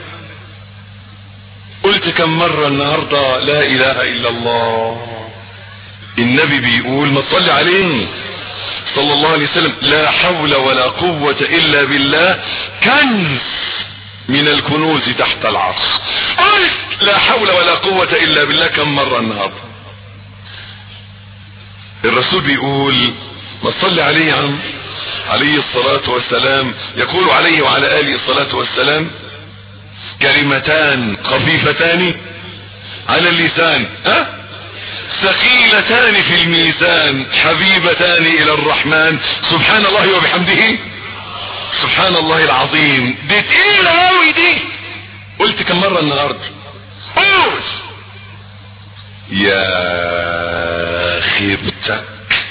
قلت كم مرة النهاردة لا اله الا الله النبي بيقول ما تصلي عليه صلى الله عليه وسلم لا حول ولا قوة الا بالله كنز من الكنوز تحت العرش قلت لا حول ولا قوة الا بالله كم مرة النهاردة الرسول بيقول ما تصلي عليه يا عم عليه الصلاة والسلام يقول عليه وعلى آله الصلاة والسلام كلمتان خفيفتان على اللسان ها ثقيلتان في الميزان حبيبتان الى الرحمن سبحان الله وبحمده سبحان الله العظيم دي تقيلة قوي دي قلت كم مرة النهاردة قول يا خيبتك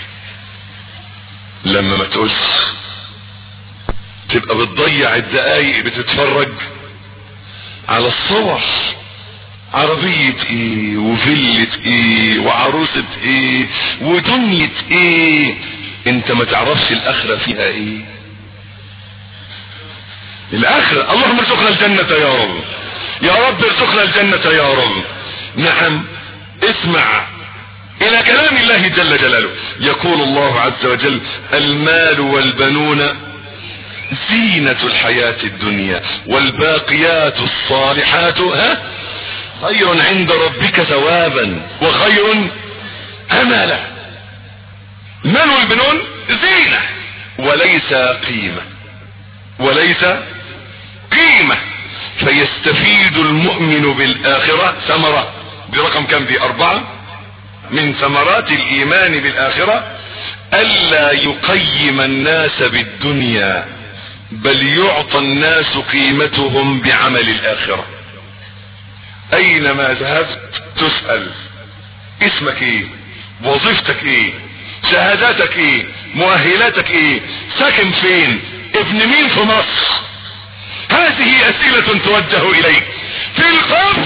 لما ما تقولش تبقى بتضيع الدقايق بتتفرج على الصور عربية ايه وفيلة ايه وعروسة ايه ودنية ايه انت ما تعرفش الاخرة فيها ايه الاخرة اللهم ارزقنا الجنة يا رب يا رب ارزقنا الجنة يا رب نعم اسمع الى كلام الله جل جلاله يقول الله عز وجل المال والبنون زينة الحياة الدنيا والباقيات الصالحات ها خير عند ربك ثوابا وخير املا المال والبنون زينة وليس قيمة وليس قيمة فيستفيد المؤمن بالاخرة ثمرة برقم كم دي اربعة من ثمرات الايمان بالاخرة الا يقيم الناس بالدنيا بل يعطى الناس قيمتهم بعمل الاخرة اينما ذهبت تسأل اسمك ايه وظيفتك ايه شهاداتك ايه مؤهلاتك ايه ساكن فين ابن مين في مصر هذه اسئلة توجه اليك في القبر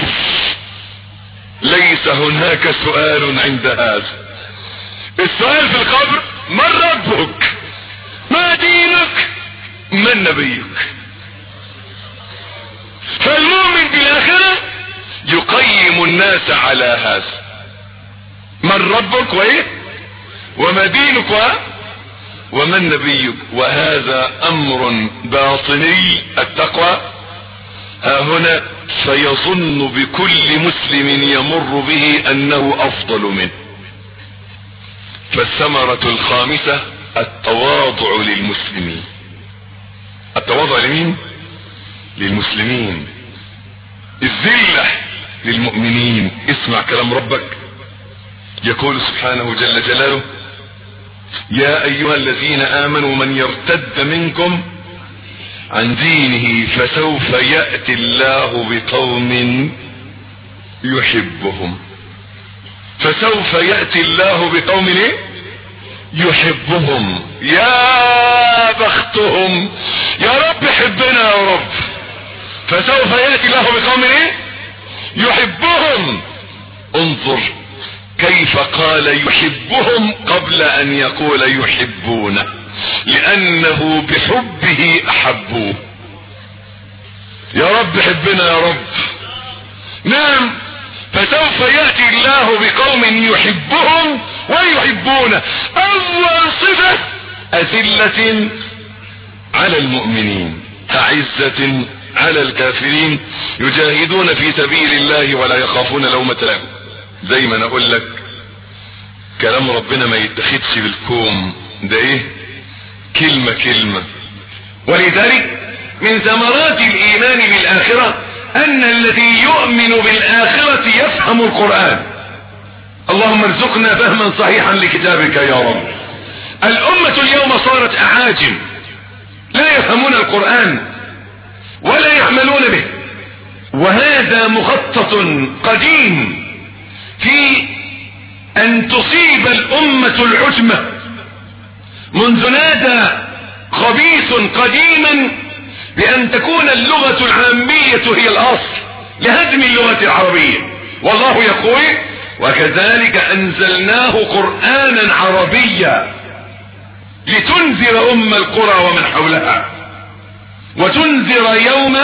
ليس هناك سؤال عند هذا السؤال في القبر من ربك ما دينك من نبيك فالمؤمن بالاخرة يقيم الناس على هذا من ربك وايه وما دينك و... ومن نبيك وهذا امر باطني التقوى ها هنا فيظن بكل مسلم يمر به انه افضل منه فالثمرة الخامسة التواضع للمسلمين التواضع لمين للمسلمين الذلة للمؤمنين اسمع كلام ربك يقول سبحانه جل جلاله يا ايها الذين امنوا من يرتد منكم عن دينه فسوف يأتي الله بقوم يحبهم فسوف يأتي الله بقوم ايه يحبهم يا بختهم يا رب حبنا يا رب فسوف يأتي الله بقوم ايه يحبهم انظر كيف قال يحبهم قبل ان يقول يحبونه لانه بحبه احبوه يا رب حبنا يا رب نعم فسوف يأتي الله بقوم يحبهم ويحبونه اول صفة اذلة على المؤمنين اعزة على الكافرين يجاهدون في سبيل الله ولا يخافون لومة لهم زي ما انا اقول لك كلام ربنا ما يتخدش بالكوم ده ايه كلمة كلمة ولذلك من ثمرات الايمان بالاخرة ان الذي يؤمن بالاخرة يفهم القرآن اللهم ارزقنا فهما صحيحا لكتابك يا رب الامة اليوم صارت اعاجم لا يفهمون القرآن ولا يعملون به وهذا مخطط قديم في ان تصيب الامة العجمة منذ نادى خبيث قديما بان تكون اللغة العامية هي الاصل لهدم اللغة العربية والله يقول وكذلك انزلناه قرآنا عربيا لتنذر ام القرى ومن حولها وتنذر يوم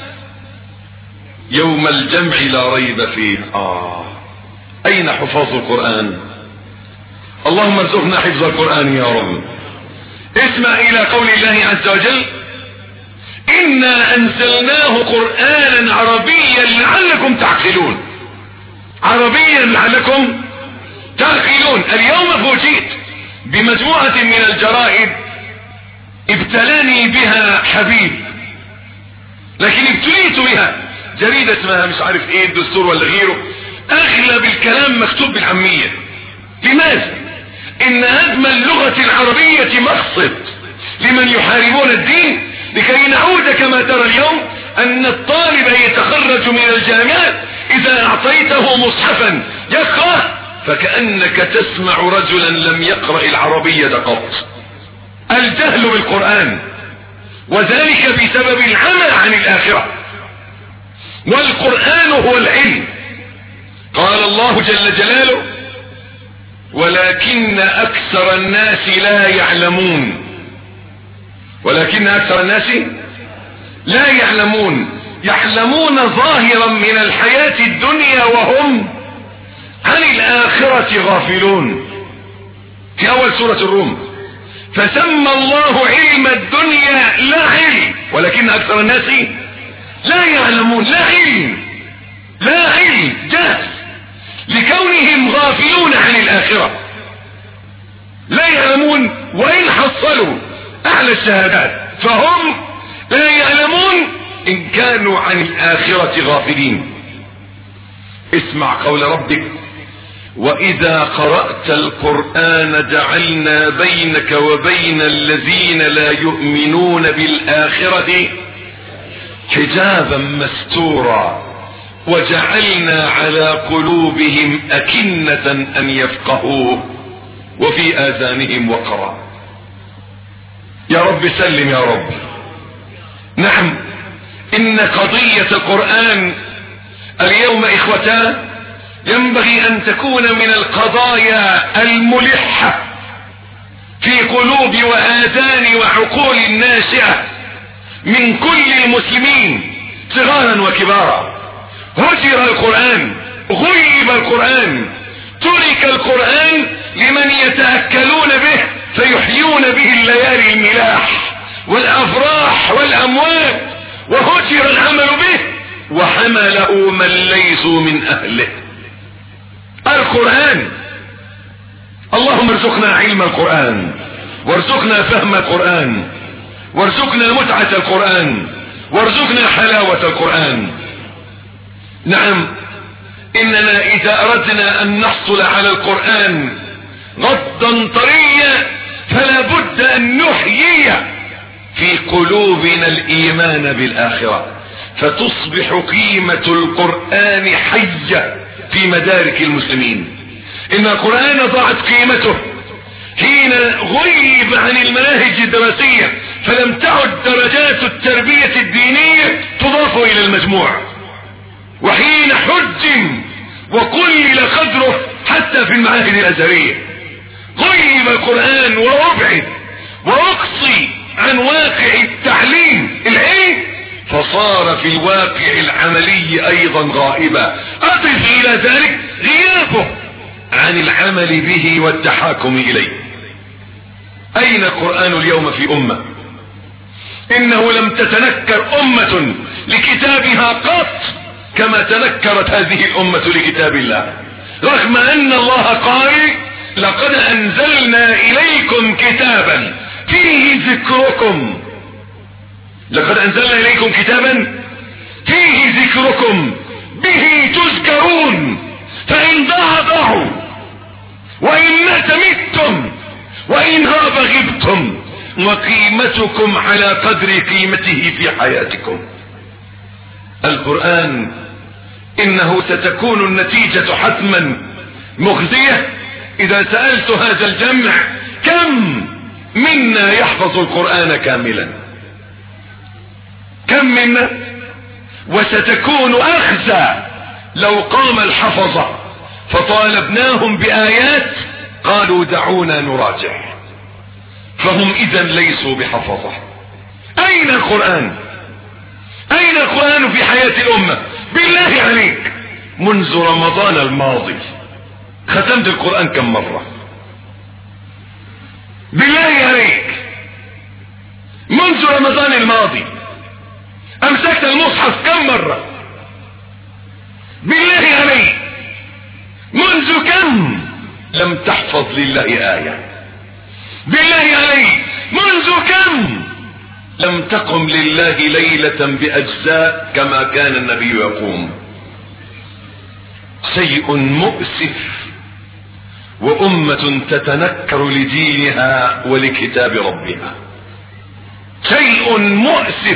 يوم الجمع لا ريب فيه آه أين حفاظ القرآن اللهم ارزقنا حفظ القرآن يا رب اسمع إلى قول الله عز وجل إنا أنزلناه قرآنا عربيا لعلكم تعقلون عربيا لعلكم تعقلون اليوم فوجئت بمجموعة من الجرائد ابتلاني بها حبيب لكن ابتليت بها جريدة اسمها مش عارف ايه الدستور ولا غيره اغلب الكلام مكتوب بالعامية لماذا ان هدم اللغة العربية مقصد لمن يحاربون الدين لكي نعود كما ترى اليوم ان الطالب يتخرج من الجامعات اذا اعطيته مصحفا يقرأ فكأنك تسمع رجلا لم يقرأ العربية قط الجهل بالقرآن وذلك بسبب العمى عن الآخرة والقرآن هو العلم قال الله جل جلاله ولكن أكثر الناس لا يعلمون ولكن أكثر الناس لا يعلمون يعلمون ظاهرا من الحياة الدنيا وهم عن الآخرة غافلون في أول سورة الروم فسمى الله علم الدنيا لا علم ولكن اكثر الناس لا يعلمون لا علم لا علم جهل لكونهم غافلون عن الاخرة لا يعلمون وان حصلوا اعلى الشهادات فهم لا يعلمون ان كانوا عن الاخرة غافلين اسمع قول ربك واذا قرأت القرآن جعلنا بينك وبين الذين لا يؤمنون بالاخرة حجابا مستورا وجعلنا على قلوبهم اكنة ان يفقهوه وفي اذانهم وقرا يا رب سلم يا رب نعم ان قضية القرآن اليوم اخوتان ينبغي ان تكون من القضايا الملحة في قلوب واذان وعقول الناشئة من كل المسلمين صغارا وكبارا هجر القرآن غيب القرآن ترك القرآن لمن يتأكلون به فيحيون به الليالي الملاح والافراح والاموات وهجر العمل به وحمله من ليسوا من اهله القرآن اللهم ارزقنا علم القرآن وارزقنا فهم القرآن وارزقنا متعة القرآن وارزقنا حلاوة القرآن نعم اننا اذا اردنا ان نحصل على القرآن غضا طريا فلا بد ان نحيي في قلوبنا الايمان بالاخرة فتصبح قيمة القرآن حية في مدارك المسلمين ان القرآن ضاعت قيمته حين حين غيب عن المناهج الدراسية فلم تعد درجات التربية الدينية تضاف الى المجموع وحين حجم وقلل قدره حتى في المعاهد الازهرية غيب القرآن وابعد واقصي عن واقع التعليم العلم فصار في الواقع العملي ايضا غائبا اضف الى ذلك غيابه عن العمل به والتحاكم اليه اين القرآن اليوم في امة انه لم تتنكر امة لكتابها قط كما تنكرت هذه الامة لكتاب الله رغم ان الله قال لقد انزلنا اليكم كتابا فيه ذكركم لقد انزلنا اليكم كتابا فيه ذكركم به تذكرون فان ضاع ضاعوا وان مات متم وان غاب غبتم وقيمتكم على قدر قيمته في حياتكم القرآن انه ستكون النتيجة حتما مخزية اذا سألت هذا الجمع كم منا يحفظ القرآن كاملا كم منا وستكون اخزى لو قام الحفظة فطالبناهم بآيات قالوا دعونا نراجع فهم اذا ليسوا بحفظة اين القرآن اين القرآن في حياة الامة بالله عليك منذ رمضان الماضي ختمت القرآن كم مرة بالله عليك منذ رمضان الماضي امسكت المصحف كم مرة بالله عليك منذ كم لم تحفظ لله آية بالله عليك منذ كم لم تقم لله ليلة بأجزاء كما كان النبي يقوم شيء مؤسف وأمة تتنكر لدينها ولكتاب ربها شيء مؤسف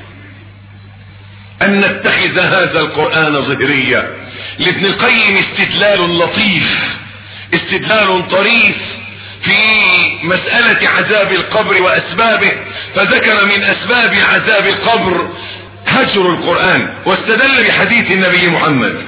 أن نتخذ هذا القرآن ظهريا لابن القيم استدلال لطيف استدلال طريف في مسألة عذاب القبر وأسبابه فذكر من أسباب عذاب القبر هجر القرآن واستدل بحديث النبي محمد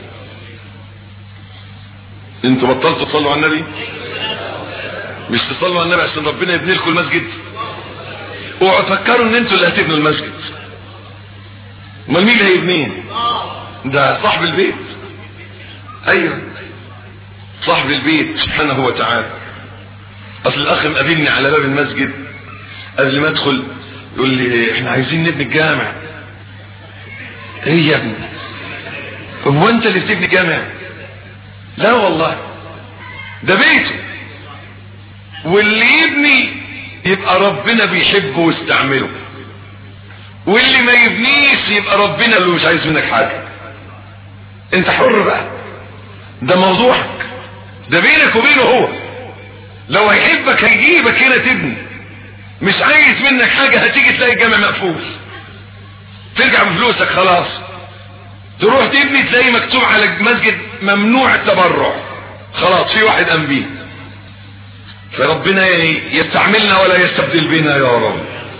انتوا بطلتوا تصلوا على النبي مش تصلوا على النبي عشان ربنا يبني لكم المسجد اوعوا تفكروا ان انتوا اللي هتبنوا المسجد امال مين اللي هيبنيه ده صاحب البيت ايوه صاحب البيت سبحانه وتعالى اصل الاخ مقابلني على باب المسجد قبل ما ادخل يقول لي احنا عايزين نبني الجامع ايه يا ابني هو انت اللي بتبني جامع لا والله ده بيته واللي يبني يبقى ربنا بيحبه ويستعمله واللي ما يبنيش يبقى ربنا اللي مش عايز منك حاجة انت حر بقى ده موضوعك ده بينك وبينه هو لو هيحبك هيجيبك هنا تبني مش عايز منك حاجة هتيجي تلاقي الجامع مقفول ترجع بفلوسك خلاص تروح تبني تلاقي مكتوب على المسجد ممنوع التبرع خلاص في واحد قام بيه فربنا يستعملنا ولا يستبدل بنا يا رب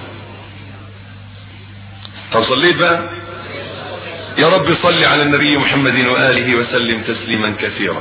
طب صليت بقى يا رب صل على النبي محمد وآله وسلم تسليما كثيرا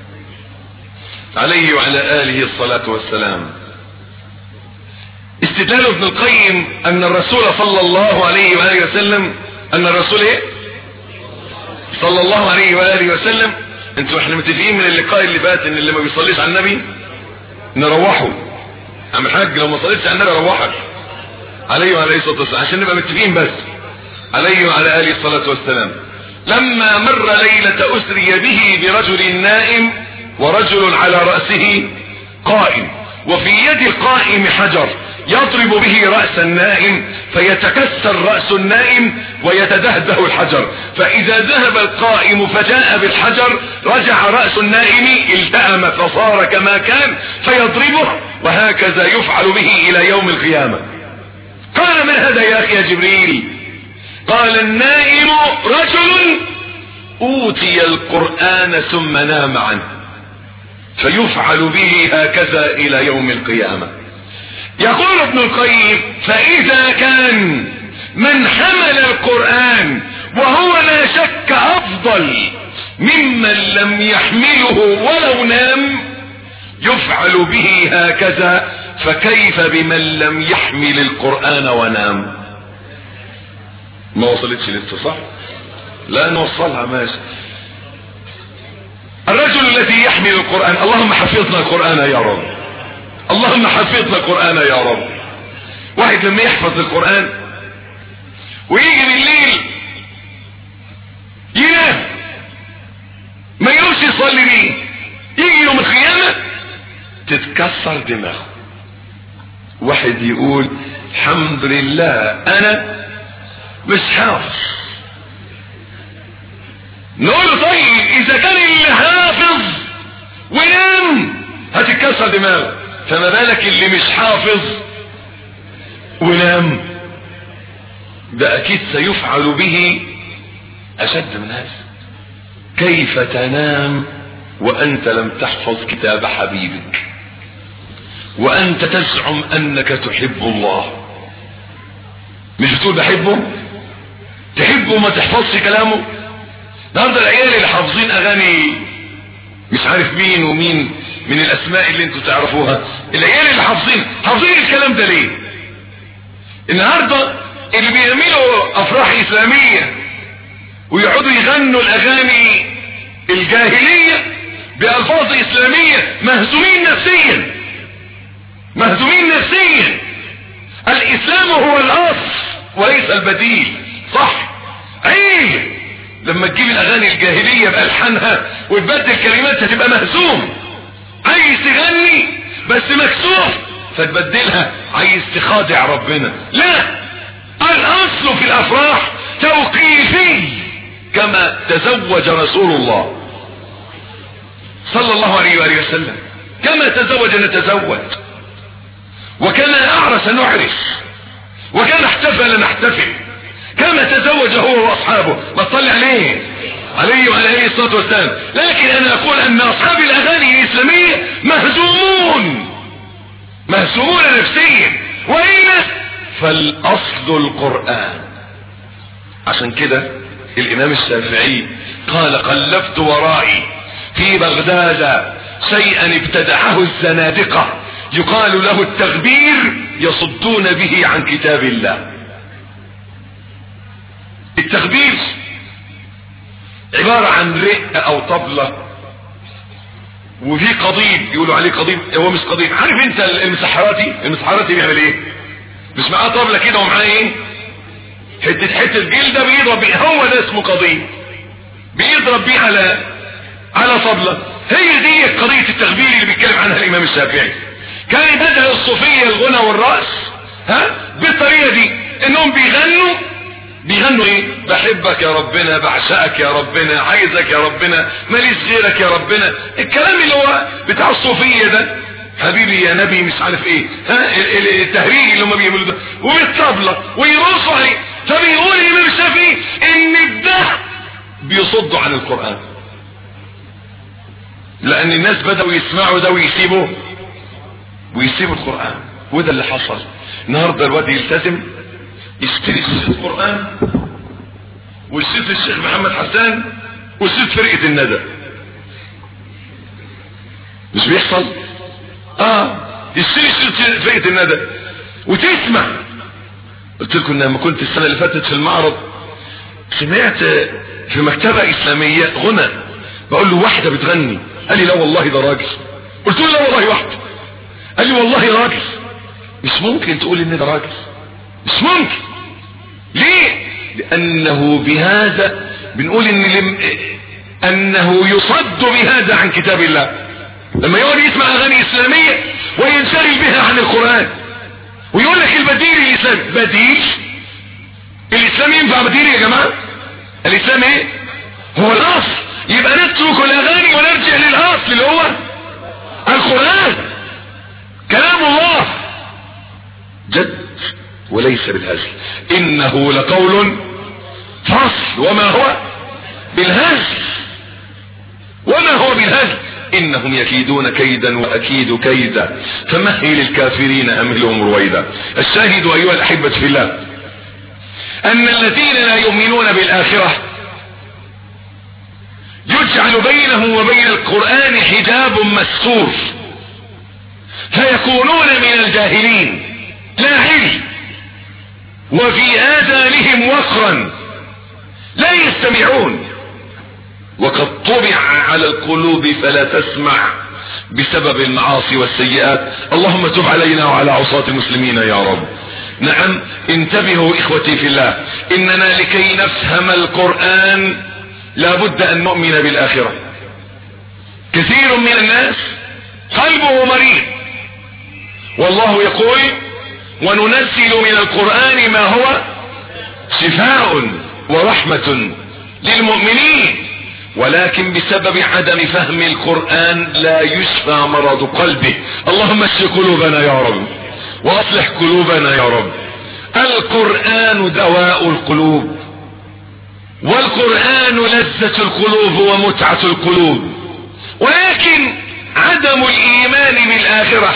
عليه وعلى آله الصلاة والسلام استدلال ابن القيم أن الرسول صلى الله عليه وآله وسلم أن الرسول إيه صلى الله عليه وآله وسلم انتوا احنا متفقين من اللقاء اللي فات ان اللي ما بيصليش على النبي نروحه عم الحاج لو ما صليتش على النبي روحك عليه وعلى الصلاه والسلام عشان نبقى متفقين بس عليه وعلى اله الصلاه والسلام لما مر ليله اسري به برجل نائم ورجل على راسه قائم وفي يد القائم حجر يضرب به رأس النائم فيتكسر رأس النائم ويتدهده الحجر فإذا ذهب القائم فجاء بالحجر رجع رأس النائم التأم فصار كما كان فيضربه وهكذا يفعل به إلى يوم القيامة قال من هذا يا أخي يا جبريل قال النائم رجل أوتي القرآن ثم نام عنه فيفعل به هكذا الى يوم القيامة يقول ابن القيم فاذا كان من حمل القرآن وهو لا شك افضل ممن لم يحمله ولو نام يفعل به هكذا فكيف بمن لم يحمل القرآن ونام ما وصلتش لسه صح لا نوصلها ماشي الرجل الذي يحمل القرآن اللهم حفظنا القرآن يا رب اللهم حفظنا القرآن يا رب واحد لما يحفظ القرآن ويجي بالليل ينام ما يروش يصلي بيه يجي يوم القيامة تتكسر دماغه واحد يقول الحمد لله انا مش حافظ نقول له طيب اذا كان اللي حافظ ونام هتتكسر دماغه فما بالك اللي مش حافظ ونام ده اكيد سيفعل به اشد من هذا كيف تنام وانت لم تحفظ كتاب حبيبك وانت تزعم انك تحب الله مش بتقول بحبه تحبه وما تحفظش كلامه النهارده العيال اللي حافظين اغاني مش عارف مين ومين من الاسماء اللي انتوا تعرفوها العيال اللي حافظين حافظين الكلام ده ليه النهارده اللي بيعملوا افراح اسلاميه ويقعدوا يغنوا الاغاني الجاهليه بألفاظ إسلامية مهزومين نفسيا مهزومين نفسيا الإسلام هو الأصل وليس البديل صح عيب لما تجيب الأغاني الجاهلية بألحانها وتبدل كلمات هتبقى مهزوم عايز تغني بس مكسوف فتبدلها عايز تخادع ربنا لا الأصل في الأفراح توقيفي كما تزوج رسول الله صلى الله عليه وآله وسلم كما تزوج نتزوج وكما أعرس نعرس وكما احتفل نحتفل كما تزوج هو وأصحابه ما تصلي عليه عليه وعلى عليه الصلاة والسلام لكن أنا أقول أن أصحاب الأغاني الإسلامية مهزومون مهزومون نفسيا وإلا فالأصل القرآن عشان كده الإمام الشافعي قال قلبت ورائي في بغداد شيئا ابتدعه الزنادقة يقال له التغبير يصدون به عن كتاب الله التغبير عبارة عن رق او طبلة وفي قضيب يقولوا عليه قضيب هو مش قضيب عارف انت المسحراتي المسحراتي بيعمل ايه مش معاه طبلة كده ومعاه ايه حتة حتة جلدة بيضرب بيه هو ده اسمه قضيب بيضرب بيه على على طبلة هي دي قضية التغبير اللي بيتكلم عنها الامام الشافعي كان بدأ الصوفية الغنى والرأس ها بالطريقة دي انهم بيغنوا بيغنوا ايه بحبك يا ربنا بعشقك يا ربنا عايزك يا ربنا ماليش غيرك يا ربنا الكلام اللي هو بتاع الصوفية ده حبيبي يا نبي مش عارف ايه ها التهريج اللي هم بيعملوا ده وبالطبلة ويرقصوا عليه فبيقول الامام الشافعي ان ده بيصدوا عن القرآن لان الناس بدأوا يسمعوا ده ويسيبوا ويسيبوا القرآن وده اللي حصل النهاردة الواد يلتزم يشتري شيخ القرآن ويشتري الشيخ محمد حسان ويشتري فرقة الندى مش بيحصل اه يشتري فرقة الندى وتسمع قلت لكم لما كنت السنة اللي فاتت في المعرض سمعت في مكتبة اسلامية غنى بقول له واحدة بتغني قال لي لا والله ده راجل قلت له لا والله واحدة قال لي والله راجل مش ممكن تقول ان ده راجل مش ممكن ليه لانه بهذا بنقول ان لم... انه يصد بهذا عن كتاب الله لما يقعد يسمع اغاني اسلامية وينشغل بها عن القرآن ويقول لك البديل الاسلامي بديل الاسلام ينفع بديل يا جماعة الاسلام ايه هو الاصل يبقى نترك الاغاني ونرجع للاصل اللي هو القرآن كلام الله جد وليس بالهزل انه لقول فصل وما هو بالهزل وما هو بالهزل إنهم يكيدون كيدا وأكيد كيدا فمهل الكافرين أمهلهم رويدا الشاهد أيها الأحبة في الله أن الذين لا يؤمنون بالآخرة يجعل بينهم وبين القرآن حجاب مستور فيكونون من الجاهلين لا علم وفي آذانهم وقرا لا يستمعون وقد طبع على القلوب فلا تسمع بسبب المعاصي والسيئات اللهم تب علينا وعلى عصاة المسلمين يا رب نعم انتبهوا اخوتي في الله اننا لكي نفهم القرآن لابد ان نؤمن بالاخرة كثير من الناس قلبه مريض والله يقول وننزل من القرآن ما هو شفاء ورحمة للمؤمنين ولكن بسبب عدم فهم القرآن لا يشفى مرض قلبه اللهم اشف قلوبنا يا رب واصلح قلوبنا يا رب القرآن دواء القلوب والقرآن لذة القلوب ومتعة القلوب ولكن عدم الايمان بالاخرة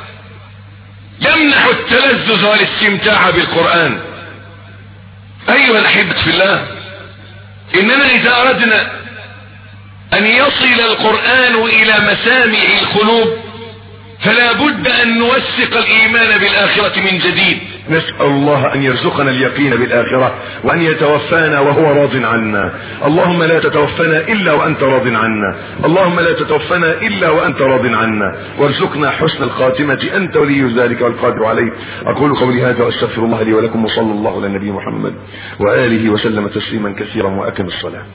يمنح التلذذ والاستمتاع بالقرآن ايها الاحبة في الله اننا اذا اردنا ان يصل القرآن الى مسامع القلوب فلا بد ان نوثق الايمان بالاخرة من جديد نسأل الله ان يرزقنا اليقين بالاخرة وان يتوفانا وهو راض عنا اللهم لا تتوفنا الا وانت راض عنا اللهم لا تتوفنا الا وانت راض عنا وارزقنا حسن الخاتمة انت ولي ذلك والقادر عليه اقول قولي هذا واستغفر الله لي ولكم وصلى الله على النبي محمد واله وسلم تسليما كثيرا واكم الصلاة